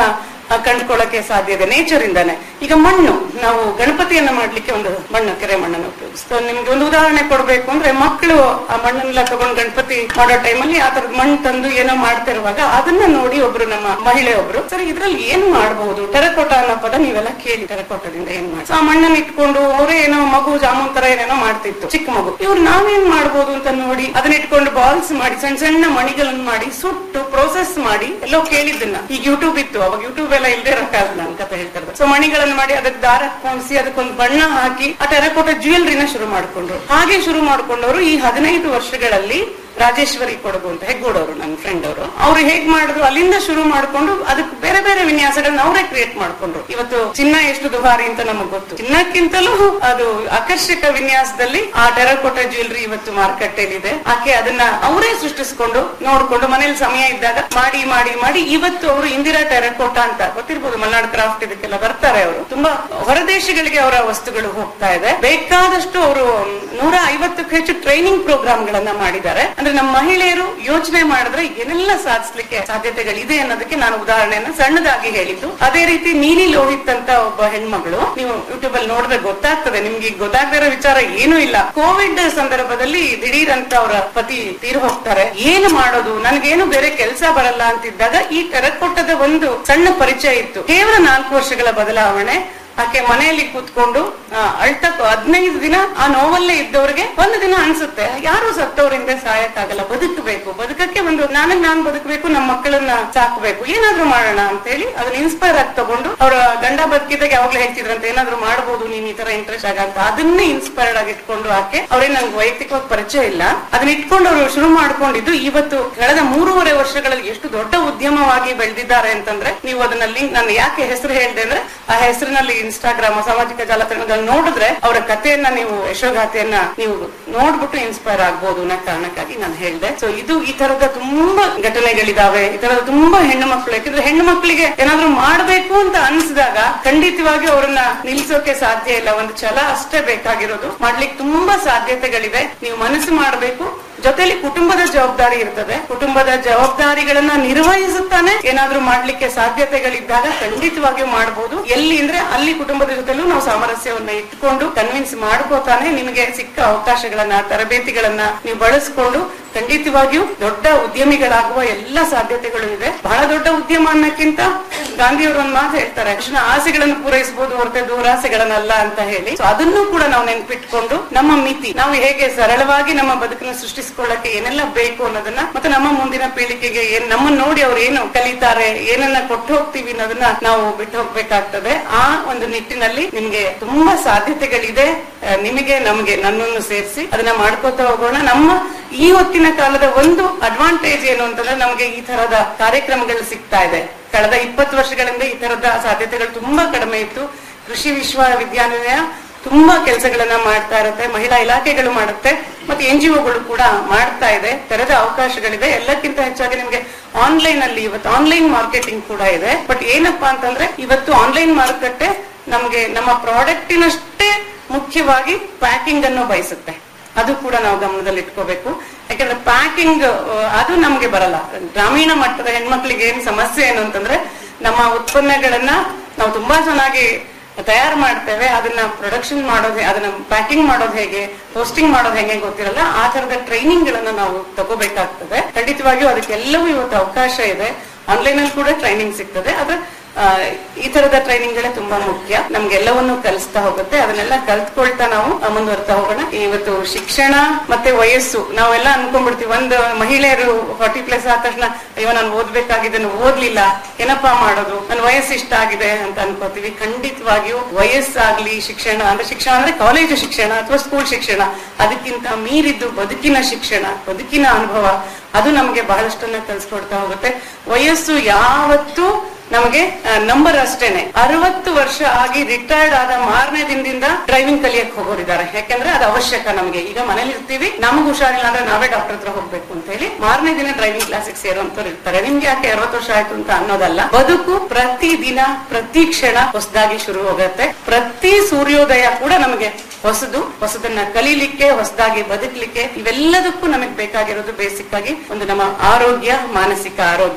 ಆ, ಕಂಡುಕೊಳ್ಳಕ್ಕೆ ಸಾಧ್ಯ ಇದೆ ನೇಚರ್ ಇಂದಾನೆ ಈಗ ಮಣ್ಣು ನಾವು ಗಣಪತಿಯನ್ನ ಮಾಡ್ಲಿಕ್ಕೆ ಒಂದು ಮಣ್ಣು ಕೆರೆ ಮಣ್ಣನ್ನು ಉಪಯೋಗಿಸ್ತೀವಿ ನಿಮ್ಗೆ ಒಂದು ಉದಾಹರಣೆ ಕೊಡ್ಬೇಕು ಅಂದ್ರೆ ಮಕ್ಕಳು ಆ ಮಣ್ಣನ್ನೆಲ್ಲ ತಗೊಂಡು ಗಣಪತಿ ಮಾಡೋ ಟೈಮಲ್ಲಿ ಆ ತರದ ಮಣ್ಣು ತಂದು ಏನೋ ಮಾಡ್ತಿರುವಾಗ ಅದನ್ನ ನೋಡಿ ಒಬ್ರು ನಮ್ಮ ಮಹಿಳೆ ಒಬ್ರು ಸರಿ ಇದ್ರಲ್ಲಿ ಏನ್ ಮಾಡಬಹುದು ಟೆರಕೋಟ ಅನ್ನೋ ಪದ ನೀವೆಲ್ಲ ಕೇಳಿ ಟೆರಕೋಟದಿಂದ ಏನ್ ಮಾಡಿ ಆ ಮಣ್ಣನ್ನ ಇಟ್ಕೊಂಡು ಅವರೇ ಏನೋ ಮಗು ಜಾಮೂನ್ ತರ ಏನೇನೋ ಮಾಡ್ತಿತ್ತು ಚಿಕ್ಕ ಮಗು ಇವ್ರು ನಾವೇನ್ ಮಾಡ್ಬೋದು ಅಂತ ನೋಡಿ ಅದನ್ನ ಇಟ್ಕೊಂಡು ಬಾಲ್ಸ್ ಮಾಡಿ ಸಣ್ಣ ಸಣ್ಣ ಮಣಿಗಳನ್ನು ಮಾಡಿ ಸುಟ್ಟು ಪ್ರೋಸೆಸ್ ಮಾಡಿ ಎಲ್ಲೋ ಕೇಳಿದ್ದನ್ನ ಈಗ ಯೂಟ್ಯೂಬ್ ಇತ್ತು ಅವಾಗ ಯೂಟ್ಯೂಬ್ ಎಲ್ಲ ಇಲ್ದೇ ಇರೋ ಕಾರಣ ನಾನು ಕತೆ ಹೇಳ್ತಾರೆ ಸೊ ಮಣಿಗಳನ್ನು ಮಾಡಿ ಅದಕ್ಕೆ ದಾರ ಕೊಂಡ್ಸಿ ಅದಕ್ಕೊಂದು ಬಣ್ಣ ಹಾಕಿ ಆ ಟೆರಕೋಟ ಜ್ಯುವೆಲ್ರಿನ ಶುರು ಮಾಡ್ಕೊಂಡ್ರು ಹಾಗೆ ಶುರು ಮಾಡ್ಕೊಂಡವರು ಈ ಹದಿನೈದು ವರ್ಷಗಳಲ್ಲಿ ರಾಜೇಶ್ವರಿ ಕೊಡಗು ಅಂತ ಹೆಗ್ಗೋಡವರು ನನ್ನ ಫ್ರೆಂಡ್ ಅವರು ಅವ್ರು ಹೇಗ್ ಮಾಡಿದ್ರು ಅಲ್ಲಿಂದ ಶುರು ಮಾಡ್ಕೊಂಡು ಅದಕ್ಕೆ ಬೇರೆ ಬೇರೆ ವಿನ್ಯಾಸಗಳನ್ನ ಅವರೇ ಕ್ರಿಯೇಟ್ ಮಾಡ್ಕೊಂಡ್ರು ಇವತ್ತು ಚಿನ್ನ ಎಷ್ಟು ದುಬಾರಿ ಅಂತ ನಮಗ್ ಗೊತ್ತು ಚಿನ್ನಕ್ಕಿಂತಲೂ ಅದು ಆಕರ್ಷಕ ವಿನ್ಯಾಸದಲ್ಲಿ ಆ ಟೆರಕೋಟ ಜ್ಯುವೆಲ್ರಿ ಇವತ್ತು ಮಾರುಕಟ್ಟೆಯಲ್ಲಿದೆ ಆಕೆ ಅದನ್ನ ಅವರೇ ಸೃಷ್ಟಿಸ್ಕೊಂಡು ನೋಡ್ಕೊಂಡು ಮನೇಲಿ ಸಮಯ ಇದ್ದಾಗ ಮಾಡಿ ಮಾಡಿ ಮಾಡಿ ಇವತ್ತು ಅವರು ಇಂದಿರಾ ಟೆರಕೋಟ ಅಂತ ಗೊತ್ತಿರ್ಬೋದು ಮಲ್ನಾಡ್ ಕ್ರಾಫ್ಟ್ ಇದಕ್ಕೆಲ್ಲ ಬರ್ತಾರೆ ಅವರು ತುಂಬಾ ಹೊರದೇಶಗಳಿಗೆ ಅವರ ವಸ್ತುಗಳು ಹೋಗ್ತಾ ಇದೆ ಬೇಕಾದಷ್ಟು ಅವರು ನೂರ ಐವತ್ತಕ್ಕೂ ಹೆಚ್ಚು ಟ್ರೈನಿಂಗ್ ಪ್ರೋಗ್ರಾಮ್ ಗಳನ್ನ ಮಾಡಿದ್ದಾರೆ ಅಂದ್ರೆ ನಮ್ಮ ಮಹಿಳೆಯರು ಯೋಚನೆ ಮಾಡಿದ್ರೆ ಏನೆಲ್ಲ ಸಾಧಿಸ್ಲಿಕ್ಕೆ ಸಾಧ್ಯತೆಗಳಿದೆ ಅನ್ನೋದಕ್ಕೆ ನಾನು ಉದಾಹರಣೆಯನ್ನ ಸಣ್ಣದಾಗಿ ಹೇಳಿದ್ದು ಅದೇ ರೀತಿ ನೀಲಿ ಲೋಹಿತ್ ಅಂತ ಒಬ್ಬ ಹೆಣ್ಮಗಳು ನೀವು ಯೂಟ್ಯೂಬ್ ಅಲ್ಲಿ ನೋಡಿದ್ರೆ ಗೊತ್ತಾಗ್ತದೆ ನಿಮ್ಗೆ ಈಗ ಗೊತ್ತಾಗದೇ ಇರೋ ವಿಚಾರ ಏನೂ ಇಲ್ಲ ಕೋವಿಡ್ ಸಂದರ್ಭದಲ್ಲಿ ದಿಢೀರ್ ಅಂತ ಅವರ ಪತಿ ತೀರು ಹೋಗ್ತಾರೆ ಏನು ಮಾಡೋದು ನನಗೇನು ಬೇರೆ ಕೆಲಸ ಬರಲ್ಲ ಅಂತಿದ್ದಾಗ ಈ ಟೆರಕೋಟದ ಒಂದು ಸಣ್ಣ ಪರಿಚಯ ಇತ್ತು ಕೇವಲ ನಾಲ್ಕು ವರ್ಷಗಳ ಬದಲಾವಣೆ ಆಕೆ ಮನೆಯಲ್ಲಿ ಕೂತ್ಕೊಂಡು ಆ, ಅಳ್ತಾ ಹದಿನೈದು ದಿನ ಆ ನೋವಲ್ಲೇ ಇದ್ದವ್ರಿಗೆ ಒಂದು ದಿನ ಅನ್ಸುತ್ತೆ ಯಾರು ಸತ್ತವರಿಂದ ಸಾಯಕ್ಕಾಗಲ್ಲ ಬದುಕಬೇಕು ಬದುಕಕ್ಕೆ ಒಂದು ನನಗ್ ನಾನ್ ಬದುಕಬೇಕು ನಮ್ಮ ಮಕ್ಕಳನ್ನ ಸಾಕಬೇಕು ಏನಾದ್ರೂ ಮಾಡೋಣ ಅಂತ ಹೇಳಿ ಅದನ್ನ ಇನ್ಸ್ಪೈರ್ ಆಗಿ ತಗೊಂಡು ಅವರ ಗಂಡ ಬದುಕಿದಾಗ ಯಾವಾಗ್ಲೂ ಹೇಳ್ತಿದ್ರಂತೆ ಏನಾದ್ರೂ ಮಾಡಬಹುದು ನೀನ್ ಈ ತರ ಇಂಟ್ರೆಸ್ಟ್ ಆಗಂತ ಅದನ್ನೇ ಇನ್ಸ್ಪೈರ್ಡ್ ಆಗಿ ಇಟ್ಕೊಂಡು ಆಕೆ ಅವ್ರೇನ್ ನಂಗೆ ವೈಯಕ್ತಿಕವಾಗಿ ಪರಿಚಯ ಇಲ್ಲ ಅದನ್ನ ಇಟ್ಕೊಂಡು ಅವರು ಶುರು ಮಾಡ್ಕೊಂಡಿದ್ದು ಇವತ್ತು ಕಳೆದ ಮೂರುವರೆ ವರ್ಷಗಳಲ್ಲಿ ಎಷ್ಟು ದೊಡ್ಡ ಉದ್ಯಮವಾಗಿ ಬೆಳೆದಿದ್ದಾರೆ ಅಂತಂದ್ರೆ ನೀವು ಅದನ್ನ ಲಿಂಕ್ ನಾನು ಯಾಕೆ ಹೆಸರು ಹೇಳ್ದೆ ಅಂದ್ರೆ ಆ ಹೆಸರಿನಲ್ಲಿ ಇನ್ಸ್ಟಾಗ್ರಾಮ್ ಸಾಮಾಜಿಕ ಜಾಲತಾಣಗಳನ್ನ ನೋಡಿದ್ರೆ ಅವರ ಕಥೆಯನ್ನ ನೀವು ಯಶೋಗಾಥೆಯನ್ನ ನೀವು ನೋಡ್ಬಿಟ್ಟು ಇನ್ಸ್ಪೈರ್ ಆಗ್ಬೋದು ಅನ್ನೋ ಕಾರಣಕ್ಕಾಗಿ ನಾನು ಹೇಳ್ದೆ ಸೊ ಇದು ಈ ತರದ ತುಂಬಾ ಘಟನೆಗಳಿದಾವೆ ಈ ತರದ ತುಂಬಾ ಹೆಣ್ಣು ಮಕ್ಕಳು ಯಾಕಂದ್ರೆ ಹೆಣ್ಣು ಮಕ್ಕಳಿಗೆ ಏನಾದ್ರೂ ಮಾಡ್ಬೇಕು ಅಂತ ಅನ್ಸಿದಾಗ ಖಂಡಿತವಾಗಿ ಅವರನ್ನ ನಿಲ್ಸೋಕೆ ಸಾಧ್ಯ ಇಲ್ಲ ಒಂದು ಛಲ ಅಷ್ಟೇ ಬೇಕಾಗಿರೋದು ಮಾಡ್ಲಿಕ್ಕೆ ತುಂಬಾ ಸಾಧ್ಯತೆಗಳಿದೆ ನೀವು ಮನಸ್ಸು ಮಾಡಬೇಕು ಜೊತೆಲಿ ಕುಟುಂಬದ ಜವಾಬ್ದಾರಿ ಇರ್ತದೆ ಕುಟುಂಬದ ಜವಾಬ್ದಾರಿಗಳನ್ನ ನಿರ್ವಹಿಸುತ್ತಾನೆ ಏನಾದ್ರೂ ಮಾಡ್ಲಿಕ್ಕೆ ಸಾಧ್ಯತೆಗಳಿದ್ದಾಗ ಖಂಡಿತವಾಗಿಯೂ ಮಾಡಬಹುದು ಎಲ್ಲಿ ಅಂದ್ರೆ ಅಲ್ಲಿ ಕುಟುಂಬದ ಜೊತೆಲೂ ನಾವು ಸಾಮರಸ್ಯವನ್ನ ಇಟ್ಕೊಂಡು ಕನ್ವಿನ್ಸ್ ಮಾಡ್ಕೋತಾನೆ ನಿಮಗೆ ಸಿಕ್ಕ ಅವಕಾಶಗಳನ್ನ ತರಬೇತಿಗಳನ್ನ ನೀವು ಬಳಸ್ಕೊಂಡು ಖಂಡಿತವಾಗಿಯೂ ದೊಡ್ಡ ಉದ್ಯಮಿಗಳಾಗುವ ಎಲ್ಲ ಸಾಧ್ಯತೆಗಳು ಇದೆ ಬಹಳ ದೊಡ್ಡ ಉದ್ಯಮ ಅನ್ನಕ್ಕಿಂತ ಗಾಂಧಿಯವರು ಒಂದು ಮಾತು ಹೇಳ್ತಾರೆ ಕೃಷ್ಣ ಆಸೆಗಳನ್ನು ಪೂರೈಸಬಹುದು ಹೊರತೆ ದೂರಾಸೆಗಳನ್ನಲ್ಲ ಅಂತ ಹೇಳಿ So ಅದನ್ನು ಕೂಡ ನಾವು ನೆನ್ಪಿಟ್ಕೊಂಡು ನಮ್ಮ ಮಿತಿ ನಾವು ಹೇಗೆ ಸರಳವಾಗಿ ನಮ್ಮ ಬದುಕನ್ನು ಸೃಷ್ಟಿಸಿಕೊಳ್ಳಕ್ಕೆ ಏನೆಲ್ಲ ಬೇಕು ಅನ್ನೋದನ್ನ ಮತ್ತೆ ನಮ್ಮ ಮುಂದಿನ ಪೀಳಿಗೆಗೆ ಏನ್ ನಮ್ಮನ್ನ ನೋಡಿ ಅವ್ರು ಏನು ಕಲಿತಾರೆ ಏನನ್ನ ಕೊಟ್ಟು ಹೋಗ್ತೀವಿ ಅನ್ನೋದನ್ನ ನಾವು ಬಿಟ್ಟು ಹೋಗ್ಬೇಕಾಗ್ತದೆ ಆ ಒಂದು ನಿಟ್ಟಿನಲ್ಲಿ ನಿಮ್ಗೆ ತುಂಬಾ ಸಾಧ್ಯತೆಗಳಿದೆ ಆ, ನಿಮಗೆ ನಮಗೆ ನನ್ನನ್ನು ಸೇರಿಸಿ ಅದನ್ನ ಮಾಡ್ಕೋತಾ ಹೋಗೋಣ ನಮ್ಮ ಈ ಹೊತ್ತಿನ ಕಾಲದ ಒಂದು ಅಡ್ವಾಂಟೇಜ್ ಏನು ಅಂತಂದ್ರೆ ನಮಗೆ ಈ ತರದ ಕಾರ್ಯಕ್ರಮಗಳು ಸಿಗ್ತಾ ಇದೆ ಕಳೆದ ಇಪ್ಪತ್ತು ವರ್ಷಗಳಿಂದ ಈ ತರದ ಸಾಧ್ಯತೆಗಳು ತುಂಬಾ ಕಡಿಮೆ ಇತ್ತು ಕೃಷಿ ವಿಶ್ವವಿದ್ಯಾನಿಲಯ ತುಂಬಾ ಕೆಲಸಗಳನ್ನ ಮಾಡ್ತಾ ಇರುತ್ತೆ ಮಹಿಳಾ ಇಲಾಖೆಗಳು ಮಾಡುತ್ತೆ ಮತ್ತೆ ಎನ್ ಜಿ ಒಗಳು ಕೂಡ ಮಾಡ್ತಾ ಇದೆ ತೆರೆದ ಅವಕಾಶಗಳಿದೆ ಎಲ್ಲಕ್ಕಿಂತ ಹೆಚ್ಚಾಗಿ ನಿಮ್ಗೆ ಆನ್ಲೈನ್ ಅಲ್ಲಿ ಇವತ್ತು ಆನ್ಲೈನ್ ಮಾರ್ಕೆಟಿಂಗ್ ಕೂಡ ಇದೆ ಬಟ್ ಏನಪ್ಪಾ ಅಂತಂದ್ರೆ ಇವತ್ತು ಆನ್ಲೈನ್ ಮಾರುಕಟ್ಟೆ ನಮ್ಗೆ ನಮ್ಮ ಪ್ರಾಡಕ್ಟಿನಷ್ಟೇ ಮುಖ್ಯವಾಗಿ ಪ್ಯಾಕಿಂಗ್ ಅನ್ನು ಬಯಸುತ್ತೆ ಅದು ಕೂಡ ನಾವು ಗಮನದಲ್ಲಿ ಇಟ್ಕೋಬೇಕು ಯಾಕಂದ್ರೆ ಪ್ಯಾಕಿಂಗ್ ಅದು ನಮ್ಗೆ ಬರಲ್ಲ ಗ್ರಾಮೀಣ ಮಟ್ಟದ ಹೆಣ್ಮಕ್ಳಿಗೆ ಏನ್ ಸಮಸ್ಯೆ ಏನು ಅಂತಂದ್ರೆ ನಮ್ಮ ಉತ್ಪನ್ನಗಳನ್ನ ನಾವು ತುಂಬಾ ಚೆನ್ನಾಗಿ ತಯಾರು ಮಾಡ್ತೇವೆ ಅದನ್ನ ಪ್ರೊಡಕ್ಷನ್ ಮಾಡೋದು ಹೇ- ಅದನ್ನ ಪ್ಯಾಕಿಂಗ್ ಮಾಡೋದು ಹೇಗೆ ಪೋಸ್ಟಿಂಗ್ ಮಾಡೋದು ಹೇಗೆ ಗೊತ್ತಿರಲ್ಲ ಆ ತರದ ಟ್ರೈನಿಂಗ್ ಗಳನ್ನ ನಾವು ತಗೋಬೇಕಾಗ್ತದೆ ಖಂಡಿತವಾಗಿಯೂ ಅದಕ್ಕೆಲ್ಲವೂ ಇವತ್ತು ಅವಕಾಶ ಇದೆ ಆನ್ಲೈನ್ ಅಲ್ಲಿ ಕೂಡ ಟ್ರೈನಿಂಗ್ ಸಿಗ್ತದೆ ಆದ್ರೆ ಆ, ಈ ತರದ ಟ್ರೈನಿಂಗ್ ಗಳೇ ತುಂಬಾ ಮುಖ್ಯ ನಮ್ಗೆಲ್ಲವನ್ನು ಕಲಿಸ್ತಾ ಹೋಗುತ್ತೆ ಅದನ್ನೆಲ್ಲ ಕಲ್ತ್ಕೊಳ್ತಾ ನಾವು ಆ, ಮುಂದುವರ್ತಾ ಹೋಗೋಣ ಇವತ್ತು ಶಿಕ್ಷಣ ಮತ್ತೆ ವಯಸ್ಸು ನಾವೆಲ್ಲ ಅನ್ಕೊಂಡ್ಬಿಡ್ತೀವಿ ಒಂದು ಮಹಿಳೆಯರು ಫಾರ್ಟಿ ಪ್ಲಸ್ ಆದ ತಕ್ಷಣ ಅಯ್ಯೋ ನಾನು ಓದ್ಬೇಕಾಗಿದ್ದನ್ನು ಓದ್ಲಿಲ್ಲ ಏನಪ್ಪಾ ಮಾಡೋದು ನನ್ನ ವಯಸ್ಸು ಇಷ್ಟ ಆಗಿದೆ ಅಂತ ಅನ್ಕೋತೀವಿ ಖಂಡಿತವಾಗಿಯೂ ವಯಸ್ಸಾಗ್ಲಿ ಶಿಕ್ಷಣ ಅಂದ್ರೆ ಶಿಕ್ಷಣ ಅಂದ್ರೆ ಕಾಲೇಜು ಶಿಕ್ಷಣ ಅಥವಾ ಸ್ಕೂಲ್ ಶಿಕ್ಷಣ ಅದಕ್ಕಿಂತ ಮೀರಿದ್ದು ಬದುಕಿನ ಶಿಕ್ಷಣ ಬದುಕಿನ ಅನುಭವ ಅದು ನಮಗೆ ಬಹಳಷ್ಟನ್ನ ಕಲಿಸ್ಕೊಡ್ತಾ ಹೋಗುತ್ತೆ ವಯಸ್ಸು ಯಾವತ್ತೂ ನಮಗೆ ನಂಬರ್ ಅಷ್ಟೇನೆ ಅರವತ್ತು ವರ್ಷ ಆಗಿ ರಿಟೈರ್ಡ್ ಆದ ಮಾರನೇ ದಿನದಿಂದ ಡ್ರೈವಿಂಗ್ ಕಲಿಯಕ್ ಹೋಗೋರಿದ್ದಾರೆ ಯಾಕಂದ್ರೆ ಅದು ಅವಶ್ಯಕ ನಮಗೆ ಈಗ ಮನೇಲಿ ಇರ್ತೀವಿ ನಮಗ್ ಹುಷಾರಿಲ್ಲ ಅಂದ್ರೆ ನಾವೇ ಡಾಕ್ಟರ್ ಹತ್ರ ಹೋಗ್ಬೇಕು ಅಂತ ಹೇಳಿ ಮಾರನೇ ದಿನ ಡ್ರೈವಿಂಗ್ ಕ್ಲಾಸಿಗೆ ಸೇರುವಂತವ್ರು ಇರ್ತಾರೆ ನಿಮ್ಗೆ ಯಾಕೆ ಅರವತ್ತು ವರ್ಷ ಆಯ್ತು ಅಂತ ಅನ್ನೋದಲ್ಲ ಬದುಕು ಪ್ರತಿ ದಿನ ಪ್ರತಿ ಕ್ಷಣ ಹೊಸದಾಗಿ ಶುರು ಹೋಗುತ್ತೆ ಪ್ರತಿ ಸೂರ್ಯೋದಯ ಕೂಡ ನಮಗೆ ಹೊಸದು ಹೊಸದನ್ನ ಕಲೀಲಿಕ್ಕೆ ಹೊಸದಾಗಿ ಬದುಕಲಿಕ್ಕೆ ಇವೆಲ್ಲದಕ್ಕೂ ನಮಗೆ ಬೇಕಾಗಿರೋದು ಬೇಸಿಕ್ ಆಗಿ ಒಂದು ನಮ್ಮ ಆರೋಗ್ಯ ಮಾನಸಿಕ ಆರೋಗ್ಯ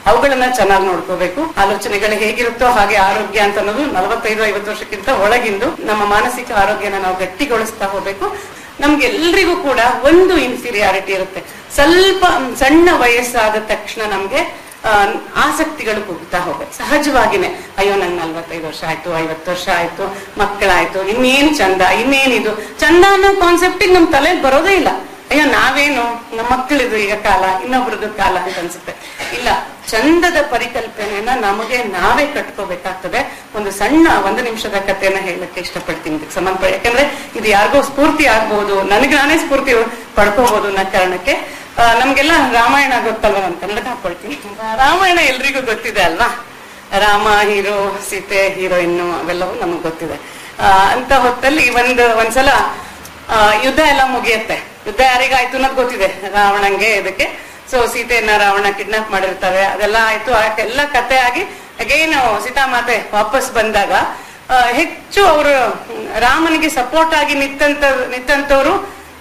ಅವುಗಳನ್ನ ಚೆನ್ನಾಗಿ ನೋಡ್ಕೋಬೇಕು ಆಲೋಚನೆಗಳು ಹೇಗಿರುತ್ತೋ ಹಾಗೆ ಆರೋಗ್ಯ ಅಂತ ಅನ್ನೋದು ನಲವತ್ತೈದು ಐವತ್ತು ವರ್ಷಕ್ಕಿಂತ ಒಳಗಿಂದು ನಮ್ಮ ಮಾನಸಿಕ ಆರೋಗ್ಯನ ನಾವು ಗಟ್ಟಿಗೊಳಿಸ್ತಾ ಹೋಗ್ಬೇಕು ನಮ್ಗೆಲ್ರಿಗೂ ಕೂಡ ಒಂದು ಇನ್ಫೀರಿಯಾರಿಟಿ ಇರುತ್ತೆ ಸ್ವಲ್ಪ ಸಣ್ಣ ವಯಸ್ಸಾದ ತಕ್ಷಣ ನಮ್ಗೆ ಆ, ಆಸಕ್ತಿಗಳು ಕುಗ್ತಾ ಹೋಗುತ್ತೆ ಸಹಜವಾಗಿನೇ ಅಯ್ಯೋ ನಂಗೆ ನಲ್ವತ್ತೈದು ವರ್ಷ ಆಯ್ತು ಐವತ್ತು ವರ್ಷ ಆಯ್ತು ಮಕ್ಕಳಾಯ್ತು ಇನ್ನೇನ್ ಚಂದ ಇನ್ನೇನಿದು ಚಂದ ಅನ್ನೋ ಕಾನ್ಸೆಪ್ಟಿಗೆ ನಮ್ ತಲೆಗೆ ಬರೋದೇ ಇಲ್ಲ ಅಯ್ಯೋ ನಾವೇನು ನಮ್ಮ ಮಕ್ಕಳಿದು ಈಗ ಕಾಲ ಇನ್ನೊಬ್ರದ್ದು ಕಾಲ ಅಂತ ಅನ್ಸುತ್ತೆ ಇಲ್ಲ ಚಂದದ ಪರಿಕಲ್ಪನೆಯನ್ನ ನಮಗೆ ನಾವೇ ಕಟ್ಕೋಬೇಕಾಗ್ತದೆ ಒಂದು ಸಣ್ಣ ಒಂದು ನಿಮಿಷದ ಕಥೆಯನ್ನ ಹೇಳಕ್ಕೆ ಇಷ್ಟಪಡ್ತೀನಿ ಇದಕ್ಕೆ ಸಂಬಂಧಪಟ್ಟ ಯಾಕಂದ್ರೆ ಇದು ಯಾರಿಗೋ ಸ್ಫೂರ್ತಿ ಆಗ್ಬಹುದು ನನಗೆ ನಾನೇ ಸ್ಫೂರ್ತಿ ಪಡ್ಕೋಬಹುದು ಅನ್ನೋ ಕಾರಣಕ್ಕೆ ಆ, ನಮ್ಗೆಲ್ಲ ರಾಮಾಯಣ ಗೊತ್ತಲ್ವಾ ನಾನು ಕನ್ನಡ ಹಾಕೊಳ್ತೀನಿ ರಾಮಾಯಣ ಎಲ್ರಿಗೂ ಗೊತ್ತಿದೆ ಅಲ್ವಾ ರಾಮ ಹೀರೋ ಸೀತೆ ಹೀರೋಯಿನ್ ಅವೆಲ್ಲವೂ ನಮಗ್ ಗೊತ್ತಿದೆ ಆ, ಅಂತ ಹೊತ್ತಲ್ಲಿ ಒಂದು ಒಂದ್ಸಲ ಆ, ಯುದ್ಧ ಎಲ್ಲ ಮುಗಿಯತ್ತೆ ಯುದ್ಧ ಯಾರಿಗಾಯ್ತು ಅನ್ನೋದು ಗೊತ್ತಿದೆ ರಾವಣಂಗೆ ಇದಕ್ಕೆ ಸೊ ಸೀತೆಯನ್ನ ರಾವಣ ಕಿಡ್ನಾಪ್ ಮಾಡಿರ್ತಾರೆ ಅದೆಲ್ಲ ಆಯ್ತು ಎಲ್ಲ ಕತೆ ಆಗಿ ಅಗೇನ್ ಸೀತಾಮಾತೆ ವಾಪಸ್ ಬಂದಾಗ ಆ, ಹೆಚ್ಚು ಅವರು ರಾಮನಿಗೆ ಸಪೋರ್ಟ್ ಆಗಿ ನಿಂತಂತ ನಿಂತಂತವ್ರು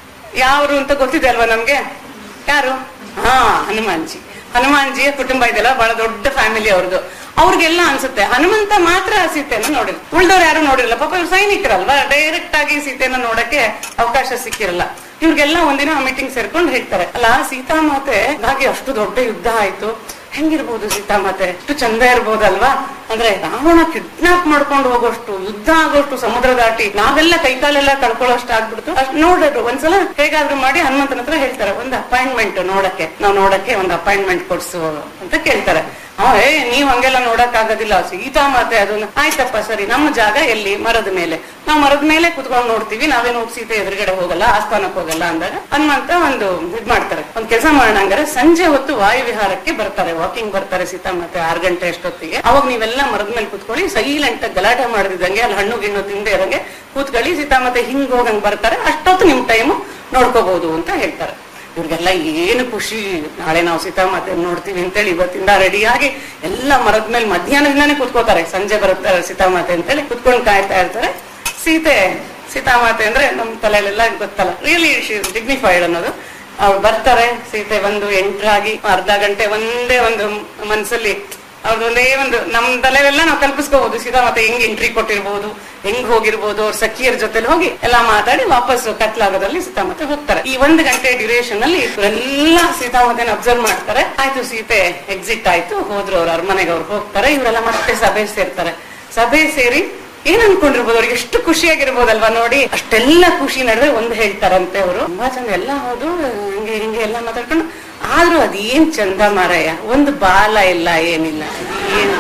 ಯಾರು ಅಂತ ಗೊತ್ತಿದೆ ಅಲ್ವಾ ನಮ್ಗೆ ಯಾರು ಹಾ ಹನುಮಾನ್ಜಿ ಹನುಮಾನ್ಜಿಯ ಕುಟುಂಬ ಇದೆಯಲ್ಲ ಬಹಳ ದೊಡ್ಡ ಫ್ಯಾಮಿಲಿ ಅವ್ರದ್ದು ಅವ್ರಿಗೆಲ್ಲ ಅನ್ಸುತ್ತೆ ಹನುಮಂತ ಮಾತ್ರ ಸೀತೆಯನ್ನ ನೋಡಿಲ್ಲ ಉಳ್ದವ್ರು ಯಾರು ನೋಡಿರಲ್ಲ ಪಾಪ ಇವ್ರು ಸೈನಿಕರಲ್ವಾ ಡೈರೆಕ್ಟ್ ಆಗಿ ಸೀತೆಯನ್ನ ನೋಡಕ್ಕೆ ಅವಕಾಶ ಸಿಕ್ಕಿರಲ್ಲ ಇವ್ರಿಗೆಲ್ಲ ಒಂದಿನ ಮೀಟಿಂಗ್ ಸೇರ್ಕೊಂಡು ಹೇಳ್ತಾರೆ ಅಲ್ಲ ಸೀತಾಮಾತೆ ಹಾಗೆ ಅಷ್ಟು ದೊಡ್ಡ ಯುದ್ಧ ಆಯ್ತು ಹೆಂಗಿರ್ಬೋದು ಸೀತಾಮಾತೆ ಎಷ್ಟು ಚಂದ ಇರ್ಬೋದಲ್ವಾ ಅಂದ್ರೆ ರಾವಣ ಕಿಡ್ನಾಪ್ ಮಾಡ್ಕೊಂಡು ಹೋಗೋಷ್ಟು ಯುದ್ಧ ಆಗೋಷ್ಟು ಸಮುದ್ರ ದಾಟಿ ನಾವೆಲ್ಲ ಕೈಕಾಲೆಲ್ಲ ಕಳ್ಕೊಳ್ಳೋಷ್ಟು ಆಗ್ಬಿಡ್ತು ಅಷ್ಟ್ ನೋಡೋದು ಒಂದ್ಸಲ ಹೇಗಾದ್ರೂ ಮಾಡಿ ಹನುಮಂತನ ಹತ್ರ ಹೇಳ್ತಾರೆ ಒಂದು ಅಪಾಯಿಂಟ್ಮೆಂಟ್ ನೋಡಕ್ಕೆ ನಾವು ನೋಡಕ್ಕೆ ಒಂದು ಅಪಾಯಿಂಟ್ಮೆಂಟ್ ಕೊಡ್ಸು ಅಂತ ಕೇಳ್ತಾರೆ ಅವ ಏ ನೀವ್ ಹಂಗೆಲ್ಲ ನೋಡಕ್ ಆಗೋದಿಲ್ಲ ಸೀತಾ ಮಾತೆ ಅದನ್ನ ಆಯ್ತಪ್ಪ ಸರಿ ನಮ್ಮ ಜಾಗ ಎಲ್ಲಿ ಮರದ ಮೇಲೆ ನಾವು ಮರದ ಮೇಲೆ ಕುತ್ಕೊಂಡು ನೋಡ್ತೀವಿ ನಾವೇನು ಹೋಗಿ ಸೀತೆ ಎದುರುಗಡೆ ಹೋಗಲ್ಲ ಆಸ್ಥಾನಕ್ಕೆ ಹೋಗಲ್ಲ ಅಂದಾಗ ಹನುಮಂತ ಒಂದು ಇದ್ ಮಾಡ್ತಾರೆ ಒಂದ್ ಕೆಲಸ ಮಾಡೋಣ ಹಂಗಾರೆ ಸಂಜೆ ಹೊತ್ತು ವಾಯು ವಿಹಾರಕ್ಕೆ ಬರ್ತಾರೆ ವಾಕಿಂಗ್ ಬರ್ತಾರೆ ಸೀತಾಮಾತೆ ಆರ್ ಗಂಟೆ ಅಷ್ಟೊತ್ತಿಗೆ ಅವಾಗ ನೀವೆಲ್ಲ ಮರದ ಮೇಲೆ ಕುತ್ಕೊಳ್ಳಿ ಸೈಲೆಂಟ್ ಗಲಾಟೆ ಮಾಡದಿದ್ದಂಗೆ ಅಲ್ಲಿ ಹಣ್ಣು ಗಿಣ್ಣು ತಿಂದೆ ಇರಂಗೆ ಕೂತ್ಕೊಳ್ಳಿ ಸೀತಾಮಾತೆ ಹಿಂಗ್ ಹೋಗಂಗ್ ಬರ್ತಾರೆ ಅಷ್ಟೊತ್ತು ನಿಮ್ ಟೈಮು ನೋಡ್ಕೋಬಹುದು ಅಂತ ಹೇಳ್ತಾರೆ ಇವ್ರಿಗೆಲ್ಲ ಏನು ಖುಷಿ ನಾಳೆ ನಾವು ಸೀತಾಮಾತೆ ನೋಡ್ತೀವಿ ಅಂತೇಳಿ ಇವತ್ತಿಂದ ರೆಡಿಯಾಗಿ ಎಲ್ಲ ಮರದ ಮೇಲೆ ಮಧ್ಯಾಹ್ನದಿಂದಾನೇ ಕುತ್ಕೋತಾರೆ ಸಂಜೆ ಬರುತ್ತಾರೆ ಸೀತಾಮಾತೆ ಅಂತೇಳಿ ಕುತ್ಕೊಂಡು ಕಾಯ್ತಾ ಇರ್ತಾರೆ ಸೀತೆ ಸೀತಾಮಾತೆ ಅಂದ್ರೆ ನಮ್ ತಲೆಯಲ್ಲೆಲ್ಲ ಗೊತ್ತಲ್ಲ ರಿಯಲಿ ಡಿಗ್ನಿಫೈಡ್ ಅನ್ನೋದು ಅವ್ರು ಬರ್ತಾರೆ ಸೀತೆ ಬಂದು ಎಂಟ್ರಾಗಿ ಅರ್ಧ ಗಂಟೆ ಒಂದೇ ಒಂದು ಮನ್ಸಲ್ಲಿ ಅವ್ರದ್ದು ಒಂದೇ ಒಂದು ನಮ್ ತಲೆವೆಲ್ಲ ನಾವು ಕಲ್ಪಿಸ್ಕೋಬಹುದು ಸೀತಾಮಾತೆ ಹೆಂಗ್ ಎಂಟ್ರಿ ಕೊಟ್ಟಿರ್ಬೋದು ಹೆಂಗ್ ಹೋಗಿರ್ಬೋದು ಅವ್ರ ಸಖಿಯರ ಜೊತೆಲಿ ಹೋಗಿ ಎಲ್ಲಾ ಮಾತಾಡಿ ವಾಪಸ್ ಕತ್ಲಾಗೋದ್ರಲ್ಲಿ ಸೀತಾಮಾತೆ ಹೋಗ್ತಾರೆ ಈ ಒಂದು ಗಂಟೆ ಡ್ಯೂರೇಷನ್ ಅಲ್ಲಿ ಇವರೆಲ್ಲ ಸೀತಾಮಾತೆನ ಅಬ್ಸರ್ವ್ ಮಾಡ್ತಾರೆ ಆಯ್ತು ಸೀತೆ ಎಕ್ಸಿಟ್ ಆಯ್ತು ಹೋದ್ರು ಅವ್ರ ಅರಮನೆಗೆ ಅವ್ರು ಹೋಗ್ತಾರೆ ಇವರೆಲ್ಲ ಮತ್ತೆ ಸಭೆ ಸೇರ್ತಾರೆ ಸಭೆ ಸೇರಿ ಏನ್ ಅನ್ಕೊಂಡಿರ್ಬೋದು ಅವ್ರಿಗೆ ಎಷ್ಟು ಖುಷಿಯಾಗಿರ್ಬೋದಲ್ವಾ ನೋಡಿ ಅಷ್ಟೆಲ್ಲ ಖುಷಿ ನಡುವೆ ಒಂದು ಹೇಳ್ತಾರಂತೆ ಅವರು ತುಂಬಾ ಚಂದ ಎಲ್ಲ ಹೌದು ಹಿಂಗೆ ಹಿಂಗೆ ಎಲ್ಲ ಮಾತಾಡ್ಕೊಂಡು ಆದ್ರೂ ಅದೇನ್ ಚಂದ ಮಾರಾಯ ಒಂದು ಬಾಲ ಇಲ್ಲ ಏನಿಲ್ಲ ಏನ್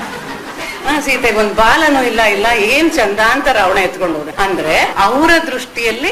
ಆ ಸೀತೆಗೆ ಒಂದ್ ಬಾಲನೂ ಇಲ್ಲ ಇಲ್ಲ ಏನ್ ಚಂದ ಅಂತ ರಾವಣ ಎತ್ಕೊಂಡು ಹೋದ ಅಂದ್ರೆ ಅವರ ದೃಷ್ಟಿಯಲ್ಲಿ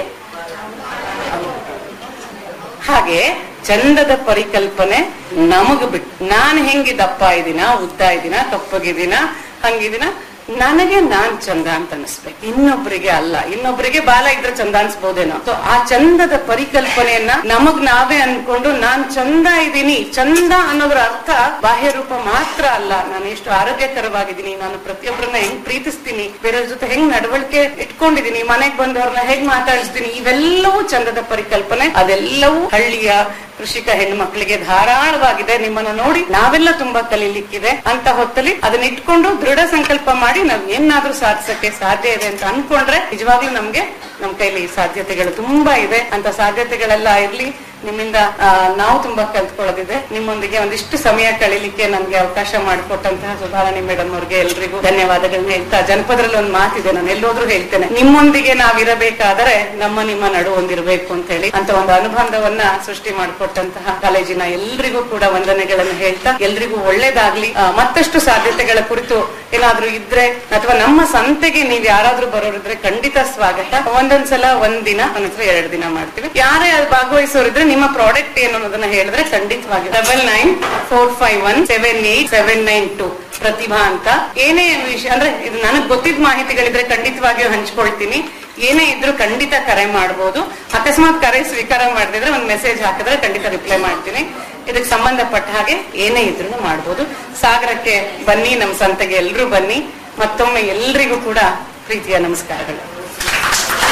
ಹಾಗೆ ಚಂದದ ಪರಿಕಲ್ಪನೆ ನಮಗ್ ಬಿಟ್ಟು ನಾನ್ ಹೆಂಗಿ ದಪ್ಪ ಇದೀನ ಉದ್ದ ಇದೀನ ಕಪ್ಪಗಿದ್ದೀನ ಹಂಗಿದಿನ ನನಗೆ ನಾನ್ ಚಂದ ಅಂತ ಅನಿಸ್ಬೇಕು ಇನ್ನೊಬ್ರಿಗೆ ಅಲ್ಲ ಇನ್ನೊಬ್ರಿಗೆ ಬಾಲ ಇದ್ರೆ ಚಂದ ಅನ್ಸ್ಬೋದೇನೋ ಸೊ ಆ ಚಂದದ ಪರಿಕಲ್ಪನೆಯನ್ನ ನಮಗ್ ನಾವೇ ಅನ್ಕೊಂಡು ನಾನ್ ಚಂದ ಇದ್ದೀನಿ ಚಂದ ಅನ್ನೋದ್ರ ಅರ್ಥ ಬಾಹ್ಯ ರೂಪ ಮಾತ್ರ ಅಲ್ಲ ನಾನು ಎಷ್ಟು ಆರೋಗ್ಯಕರವಾಗಿದ್ದೀನಿ ನಾನು ಪ್ರತಿಯೊಬ್ಬರನ್ನ ಹೆಂಗ್ ಪ್ರೀತಿಸ್ತೀನಿ ಬೇರೆಯವ್ರ ಜೊತೆ ಹೆಂಗ್ ನಡವಳಿಕೆ ಇಟ್ಕೊಂಡಿದೀನಿ ಮನೆಗ್ ಬಂದವ್ರನ್ನ ಹೇಗ್ ಮಾತಾಡಿಸ್ತೀನಿ ಇವೆಲ್ಲವೂ ಚಂದದ ಪರಿಕಲ್ಪನೆ ಅದೆಲ್ಲವೂ ಹಳ್ಳಿಯ ಕೃಷಿಕ ಹೆಣ್ಣು ಮಕ್ಕಳಿಗೆ ಧಾರಾಳವಾಗಿದೆ ನಿಮ್ಮನ್ನ ನೋಡಿ ನಾವೆಲ್ಲ ತುಂಬಾ ಕಲೀಲಿಕ್ಕಿದೆ ಅಂತ ಹೊತ್ತಲ್ಲಿ ಅದನ್ನ ಇಟ್ಕೊಂಡು ದೃಢ ಸಂಕಲ್ಪ ಮಾಡಿ ನಾವ್ ಏನಾದ್ರೂ ಸಾಧಿಸಕ್ಕೆ ಸಾಧ್ಯ ಇದೆ ಅಂತ ಅನ್ಕೊಂಡ್ರೆ ನಿಜವಾಗ್ಲೂ ನಮ್ಗೆ ನಮ್ ಕೈಲಿ ಸಾಧ್ಯತೆಗಳು ತುಂಬಾ ಇದೆ ಅಂತ ಸಾಧ್ಯತೆಗಳೆಲ್ಲ ಇರ್ಲಿ ನಿಮ್ಮಿಂದ ಆ, ನಾವು ತುಂಬಾ ಕಲ್ತ್ಕೊಳ್ಳೋದಿದೆ ನಿಮ್ಮೊಂದಿಗೆ ಒಂದಿಷ್ಟು ಸಮಯ ಕಳೀಲಿಕ್ಕೆ ನಮ್ಗೆ ಅವಕಾಶ ಮಾಡಿಕೊಟ್ಟಂತಹ ಸುಧಾರಾಣಿ ಮೇಡಮ್ ಅವ್ರಿಗೆ ಎಲ್ರಿಗೂ ಧನ್ಯವಾದಗಳನ್ನ ಹೇಳ್ತಾ ಜನಪದರಲ್ಲಿ ಒಂದು ಮಾತಿದೆ ನಾನು ಎಲ್ಲೋದ್ರೂ ಹೇಳ್ತೇನೆ ನಿಮ್ಮೊಂದಿಗೆ ನಾವಿರಬೇಕಾದರೆ ನಮ್ಮ ನಿಮ್ಮ ನಡು ಹೊಂದಿರಬೇಕು ಅಂತ ಹೇಳಿ ಅಂತ ಒಂದು ಅನುಬಂಧವನ್ನ ಸೃಷ್ಟಿ ಮಾಡಿಕೊಟ್ಟಂತಹ ಕಾಲೇಜಿನ ಎಲ್ರಿಗೂ ಕೂಡ ವಂದನೆಗಳನ್ನು ಹೇಳ್ತಾ ಎಲ್ರಿಗೂ ಒಳ್ಳೇದಾಗ್ಲಿ ಆ, ಮತ್ತಷ್ಟು ಸಾಧ್ಯತೆಗಳ ಕುರಿತು ಏನಾದ್ರೂ ಇದ್ರೆ ಅಥವಾ ನಮ್ಮ ಸಂತೆಗೆ ನೀವ್ ಯಾರಾದ್ರೂ ಬರೋರಿದ್ರೆ ಖಂಡಿತ ಸ್ವಾಗತ ಒಂದೊಂದ್ಸಲ ಒಂದ್ ದಿನ ಒಂದೊಂದ್ಸಲ ಎರಡು ದಿನ ಮಾಡ್ತೀವಿ ಯಾರೇ ಅದು ಭಾಗವಹಿಸೋರಿದ್ರೆ ನಿಮ್ಮ ಪ್ರಾಡಕ್ಟ್ ಏನು ಅನ್ನೋದನ್ನ ಹೇಳಿದ್ರೆ ಖಂಡಿತವಾಗಿ double nine four five one seven eight seven nine two Pratibha ಅಂತ ಏನೇ ವಿಷಯ ಅಂದ್ರೆ ಇದು ನನಗ್ ಗೊತ್ತಿದ್ದ ಮಾಹಿತಿಗಳಿದ್ರೆ ಖಂಡಿತವಾಗಿಯೂ ಹಂಚ್ಕೊಳ್ತೀನಿ ಏನೇ ಇದ್ರೂ ಖಂಡಿತ ಕರೆ ಮಾಡಬಹುದು ಅಕಸ್ಮಾತ್ ಕರೆ ಸ್ವೀಕಾರ ಮಾಡದಿದ್ರೆ ಒಂದು ಮೆಸೇಜ್ ಹಾಕಿದ್ರೆ ಖಂಡಿತ ರಿಪ್ಲೈ ಮಾಡ್ತೀನಿ ಇದಕ್ಕೆ ಸಂಬಂಧಪಟ್ಟ ಹಾಗೆ ಏನೇ ಇದ್ರೂ ಮಾಡ್ಬೋದು ಸಾಗರಕ್ಕೆ ಬನ್ನಿ ನಮ್ಮ ಸಂತೆಗೆ ಎಲ್ರೂ ಬನ್ನಿ ಮತ್ತೊಮ್ಮೆ ಎಲ್ರಿಗೂ ಕೂಡ ಪ್ರೀತಿಯ ನಮಸ್ಕಾರಗಳು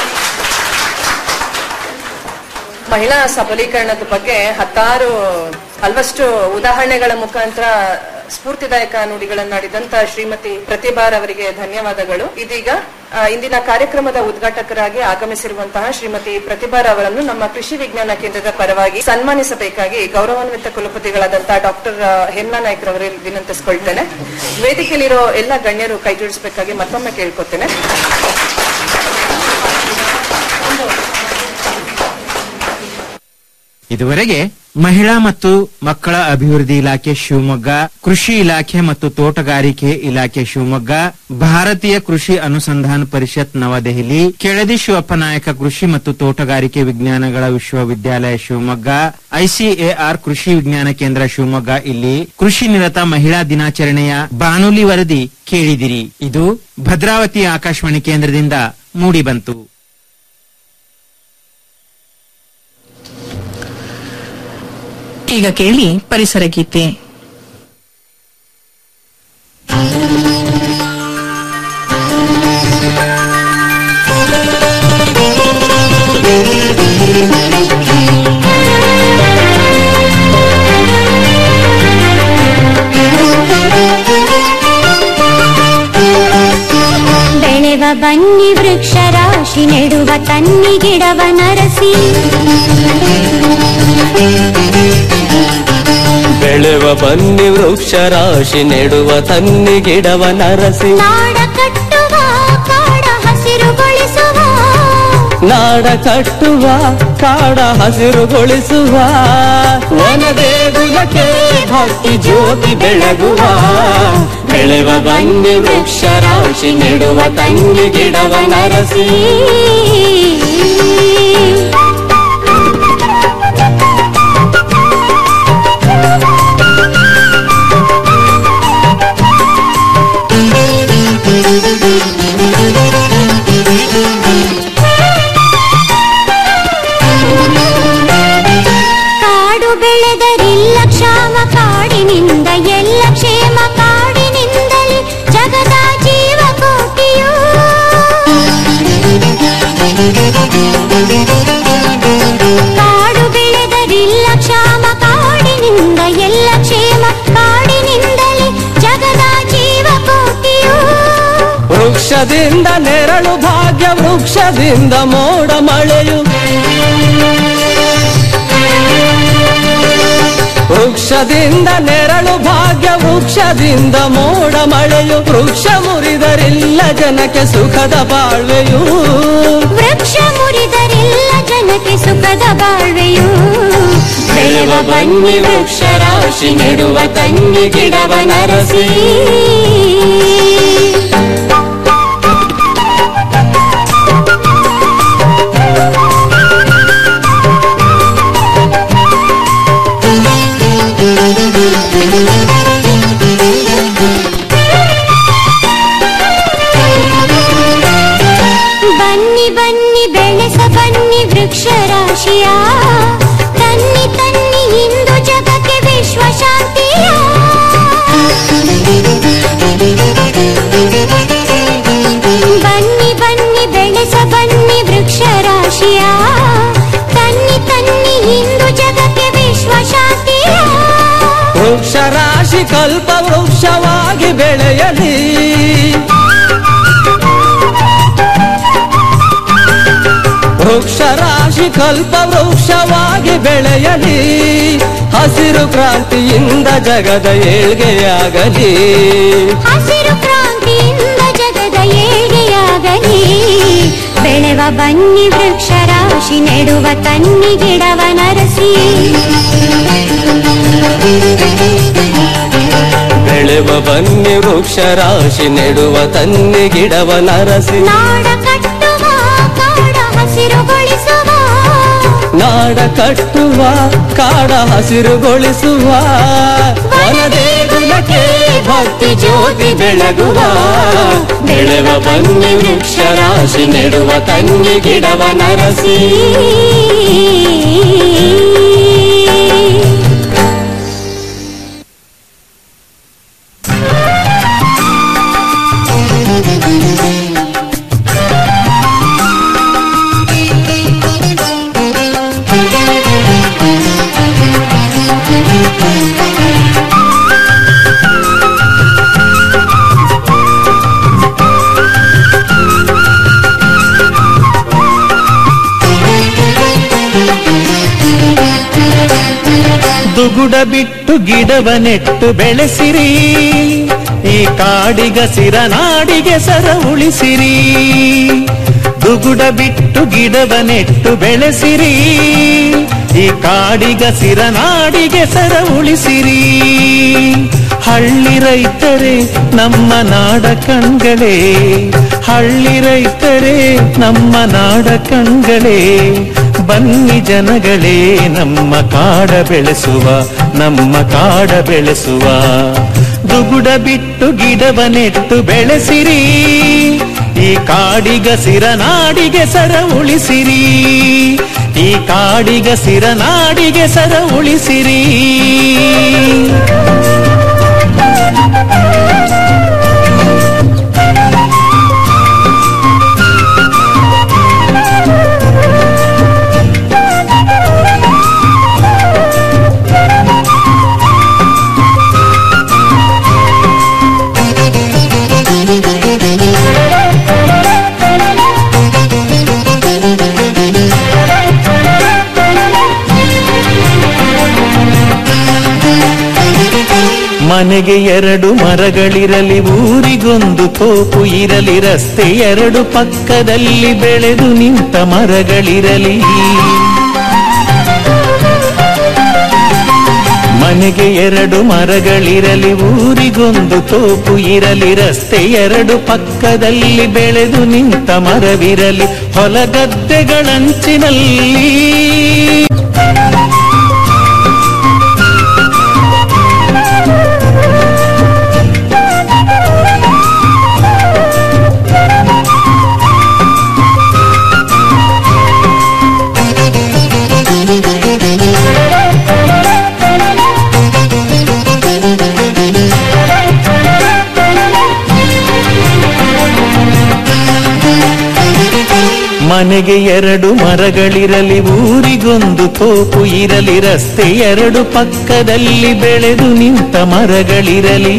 ಮಹಿಳಾ ಸಬಲೀಕರಣದ ಬಗ್ಗೆ ಹತ್ತಾರು ಹಲವಷ್ಟು ಉದಾಹರಣೆಗಳ ಮುಖಾಂತರ ಸ್ಫೂರ್ತಿದಾಯಕ ನುಡಿಗಳನ್ನಾಡಿದಂತ ಶ್ರೀಮತಿ ಪ್ರತಿಭಾರವರಿಗೆ ಧನ್ಯವಾದಗಳು ಇದೀಗ ಆ, ಇಂದಿನ ಕಾರ್ಯಕ್ರಮದ ಉದ್ಘಾಟಕರಾಗಿ ಆಗಮಿಸಿರುವಂತಹ ಶ್ರೀಮತಿ ಪ್ರತಿಭಾರ್ ಅವರನ್ನು ನಮ್ಮ ಕೃಷಿ ವಿಜ್ಞಾನ ಕೇಂದ್ರದ ಪರವಾಗಿ ಸನ್ಮಾನಿಸಬೇಕಾಗಿ ಗೌರವಾನ್ವಿತ ಕುಲಪತಿಗಳಾದಂತಹ ಡಾಕ್ಟರ್ ಹೇಮಲಾ ನಾಯ್ಕ ಅವರಲ್ಲಿ ವಿನಂತಿಸಿಕೊಳ್ತೇನೆ ವೇದಿಕೆಯಲ್ಲಿರೋ ಎಲ್ಲ ಗಣ್ಯರು ಕೈ ಜೋಡಿಸಬೇಕಾಗಿ ಮತ್ತೊಮ್ಮೆ ಕೇಳ್ಕೊತೇನೆ ಇದುವರೆಗೆ ಮಹಿಳಾ ಮತ್ತು ಮಕ್ಕಳ ಅಭಿವೃದ್ಧಿ ಇಲಾಖೆ ಶಿವಮೊಗ್ಗ ಕೃಷಿ ಇಲಾಖೆ ಮತ್ತು ತೋಟಗಾರಿಕೆ ಇಲಾಖೆ ಶಿವಮೊಗ್ಗ ಭಾರತೀಯ ಕೃಷಿ ಅನುಸಂಧಾನ ಪರಿಷತ್ ನವದೆಹಲಿ ಕೆಳದಿ ಶಿವಪ್ಪ ನಾಯಕ ಕೃಷಿ ಮತ್ತು ತೋಟಗಾರಿಕೆ ವಿಜ್ಞಾನಗಳ ವಿಶ್ವವಿದ್ಯಾಲಯ ಶಿವಮೊಗ್ಗ ಐಸಿಎಆರ್ ಕೃಷಿ ವಿಜ್ಞಾನ ಕೇಂದ್ರ ಶಿವಮೊಗ್ಗ ಇಲ್ಲಿ ಕೃಷಿ ನಿರತ ಮಹಿಳಾ ದಿನಾಚರಣೆಯ ಬಾನುಲಿ ವರದಿ ಕೇಳಿದಿರಿ ಇದು ಭದ್ರಾವತಿ ಆಕಾಶವಾಣಿ ಕೇಂದ್ರದಿಂದ ಮೂಡಿಬಂತು ಈಗ ಕೇಳಿ ಪರಿಸರ ಗೀತೆ ಬೆಳೆವ ಬನ್ನಿ ವೃಕ್ಷ ರಾಶಿ ನೆಡುವ ತನ್ನಿ ಗಿಡವ ನರಸಿ ಬೆಳೆವ ಬನ್ನಿ ವೃಕ್ಷ ರಾಶಿ ನೆಡುವ ತನ್ನಿ ಗಿಡವ ನರಸಿ ನಾಡ ಕಟ್ಟುವ ಕಾಡ ಹಸಿರುಗೊಳಿಸುವ ನಾಡ ಕಟ್ಟುವ ಕಾಡ ಹಸಿರುಗೊಳಿಸುವ ವನದೇಗುಲಕ್ಕೆ ಭಕ್ತಿ ಜ್ಯೋತಿ ಬೆಳಗುವ ಬೆಳೆವ ಬನ್ನಿ ವೃಕ್ಷ ರಾಶಿ ನೆಡುವ ತನ್ನಿ ಗಿಡವ ನರಸಿ ಕಾಡು ಬೆಳೆದರಿಲ್ಲ ಕ್ಷಾಮ ಕಾಡಿನಿಂದ ಎಲ್ಲ ಕ್ಷೇಮ ಕಾಡಿನಿಂದಲೇ ಜಗದ ಜೀವ ಕೋಟಿಯು ಕಾಡು ಬೆಳೆದರಿಲ್ಲ ಕ್ಷಾಮ ಕಾಡಿನಿಂದ ಎಲ್ಲ ಕ್ಷೇಮ ಕಾಡಿನಿಂದಲೇ ಜಗದ ಜೀವ ಕೋಟಿಯು ವೃಕ್ಷದಿಂದ ನೆರಳು ಭಾಗ್ಯ ವೃಕ್ಷದಿಂದ ಮೋಡ ಮಳೆಯು ವೃಕ್ಷದಿಂದ ನೆರಳು ಭಾಗ್ಯ ವೃಕ್ಷದಿಂದ ಮೋಡ ಮಳೆಯು ವೃಕ್ಷ ಮುರಿದರಿಲ್ಲ ಜನಕ್ಕೆ ಸುಖದ ಬಾಳ್ವೆಯು ವೃಕ್ಷ ಮುರಿದರಿಲ್ಲ ಜನಕ್ಕೆ ಸುಖದ ಬಾಳ್ವೆಯು ಬೆಳೆವ ಬನ್ನಿ ವೃಕ್ಷ ರಾಶಿ ನೆಡುವ ತನ್ನಿ ಗಿಡವ ನರಸಿ ಬನ್ನಿ ಬನ್ನಿ ಬೆಳೆಸ ಬನ್ನಿ ವೃಕ್ಷ ರಾಶಿಯ ತನ್ನಿ ತನ್ನಿ ಇಂದು ಜಗಕ್ಕೆ ವಿಶ್ವ ಶಾಂತಿಯ ಬನ್ನಿ ಬನ್ನಿ ಬೆಳೆಸ ಬನ್ನಿ ವೃಕ್ಷ ರಾಶಿಯ ತನ್ನಿ ತನ್ನಿ ಇಂದು ಜಗಕ್ಕೆ ವಿಶ್ವ ಶಾಂತಿಯ ವೃಕ್ಷ ರಾಶಿ ಕಲ್ಪ ವೃಕ್ಷವಾಗಿ ಬೆಳೆಯಲಿ ವೃಕ್ಷ ರಾಶಿ ಕಲ್ಪ ವೃಕ್ಷವಾಗಿ ಬೆಳೆಯಲಿ ಹಸಿರು ಕ್ರಾಂತಿಯಿಂದ ಜಗದ ಏಳ್ಗೆಯಾಗಲಿ ಹಸಿರು ಕ್ರಾಂತಿಯಿಂದ ಜಗದ ಏಳಿಗೆಯಾಗಲಿ ಬೆಳೆವ ಬನ್ನಿ ವೃಕ್ಷ ರಾಶಿ ನೆಡುವ ತನ್ನಿ ಗಿಡವ ನರಸಿ ಬೆಳೆವ ಬನ್ನಿ ವೃಕ್ಷ ರಾಶಿ ನೆಡುವ ತನ್ನಿ ಗಿಡವ ನರಸಿ ನಾಡ ಕಟ್ಟುವ ಕಾಡ ಹಸಿರುಗೊಳಿಸುವ ನಾಡ ಕಟ್ಟುವ ಕಾಡ ಹಸಿರುಗೊಳಿಸುವ ವನದೇಗುಲಕ್ಕೆ ಭಕ್ತಿ ಜ್ಯೋತಿ ಬೆಳಗುವ ಬೆಳೆವ ಬನ್ನಿ ವೃಕ್ಷ ರಾಶಿ ನೆಡುವ ತನ್ನಿ ಗಿಡವ ನರಸಿ ದುಗುಡ ಬಿಟ್ಟು ಗಿಡವ ನೆಟ್ಟು ಬೆಳೆಸಿರಿ ಈ ಕಾಡಿಗಸಿರ ನಾಡಿಗೆ ಸರ ಉಳಿಸಿರಿ ದುಗುಡ ಬಿಟ್ಟು ಗಿಡವ ನೆಟ್ಟು ಬೆಳೆಸಿರಿ ಈ ಕಾಡಿಗಸಿರ ನಾಡಿಗೆ ಸರ ಉಳಿಸಿರಿ ಹಳ್ಳಿ ರೈತರೇ ನಮ್ಮ ನಾಡ ಕಣ್ಗಳೇ ಹಳ್ಳಿ ರೈತರೇ ನಮ್ಮ ನಾಡ ಕಣ್ಗಳೇ ಬನ್ನಿ ಜನಗಳೇ ನಮ್ಮ ಕಾಡ ಬೆಳೆಸುವ ನಮ್ಮ ಕಾಡ ಬೆಳೆಸುವ ದುಗುಡ ಬಿಟ್ಟು ಗಿಡವ ನೆಟ್ಟು ಬೆಳೆಸಿರಿ ಈ ಕಾಡಿಗಸಿರ ನಾಡಿಗೆ ಸರ ಉಳಿಸಿರಿ ಈ ಕಾಡಿಗಸಿರ ನಾಡಿಗೆ ಸರ ಉಳಿಸಿರಿ ಮನೆಗೆ ಎರಡು ಮರಗಳಿರಲಿ ಊರಿಗೊಂದು ತೋಪು ಇರಲಿ ರಸ್ತೆ ಎರಡು ಪಕ್ಕದಲ್ಲಿ ಬೆಳೆದು ನಿಂತ ಮರಗಳಿರಲಿ ಮನೆಗೆ ಎರಡು ಮರಗಳಿರಲಿ ಊರಿಗೊಂದು ತೋಪು ಇರಲಿ ರಸ್ತೆ ಎರಡು ಪಕ್ಕದಲ್ಲಿ ಬೆಳೆದು ನಿಂತ ಮರವಿರಲಿ ಹೊಲಗದ್ದೆಗಳಂಚಿನಲ್ಲಿ ಮನೆಗೆ ಎರಡು ಮರಗಳಿರಲಿ ಊರಿಗೊಂದು ತೋಪು ಇರಲಿ ರಸ್ತೆ ಎರಡು ಪಕ್ಕದಲ್ಲಿ ಬೆಳೆದು ನಿಂತ ಮರಗಳಿರಲಿ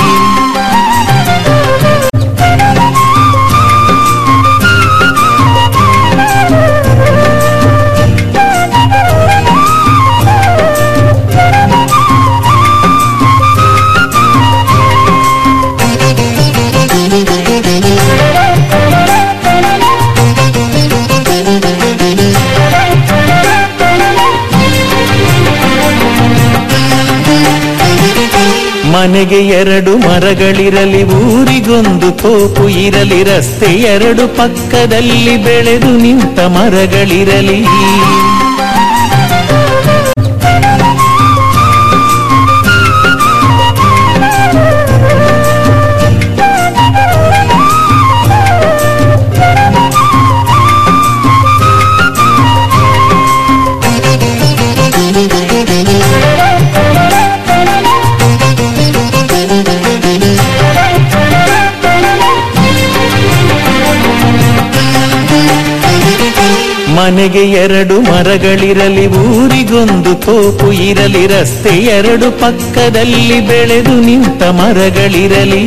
ಮನೆಗೆ ಎರಡು ಮರಗಳಿರಲಿ ಊರಿಗೊಂದು ತೋಪು ಇರಲಿ ರಸ್ತೆ ಎರಡು ಪಕ್ಕದಲ್ಲಿ ಬೆಳೆದು ನಿಂತ ಮರಗಳಿರಲಿ ಮನೆಗೆ ಎರಡು ಮರಗಳಿರಲಿ ಊರಿಗೊಂದು ತೋಪು ಇರಲಿ ರಸ್ತೆ ಎರಡು ಪಕ್ಕದಲ್ಲಿ ಬೆಳೆದು ನಿಂತ ಮರಗಳಿರಲಿ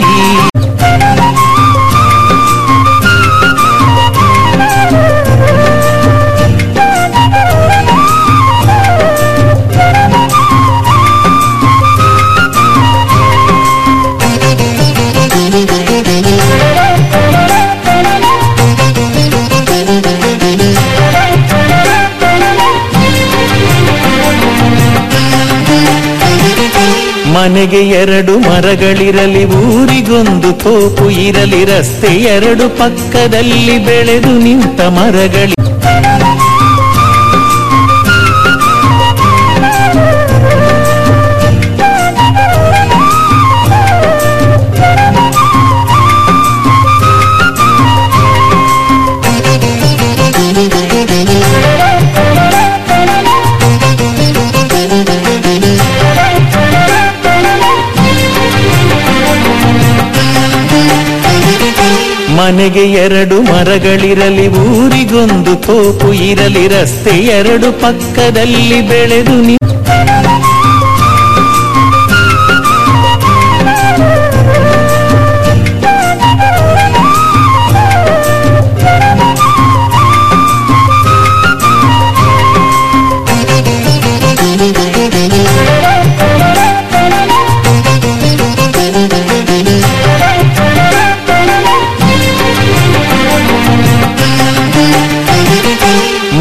ಮನೆಗೆ ಎರಡು ಮರಗಳಿರಲಿ ಊರಿಗೊಂದು ತೋಪು ಇರಲಿ ರಸ್ತೆ ಎರಡು ಪಕ್ಕದಲ್ಲಿ ಬೆಳೆದು ನಿಂತ ಮರಗಳಿ ಮನೆಗೆ ಎರಡು ಮರಗಳಿರಲಿ ಊರಿಗೊಂದು ತೋಪು ಇರಲಿ ರಸ್ತೆ ಎರಡು ಪಕ್ಕದಲ್ಲಿ ಬೆಳೆದು ನಿ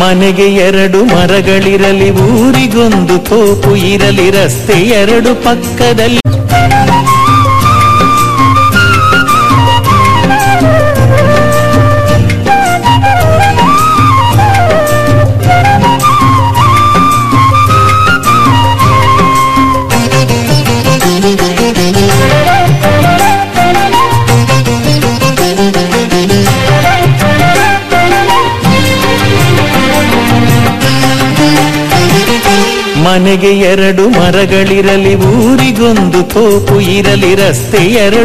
ಮನೆಗೆ ಎರಡು ಮರಗಳಿರಲಿ ಊರಿಗೊಂದು ತೋಪು ಇರಲಿ ರಸ್ತೆ ಎರಡು ಪಕ್ಕದಲ್ಲಿ ಮನೆಗೆ ಎರಡು ಮರಗಳಿರಲಿ ಊರಿಗೊಂದು ತೋಪು ಇರಲಿ ರಸ್ತೆ ಎರಡು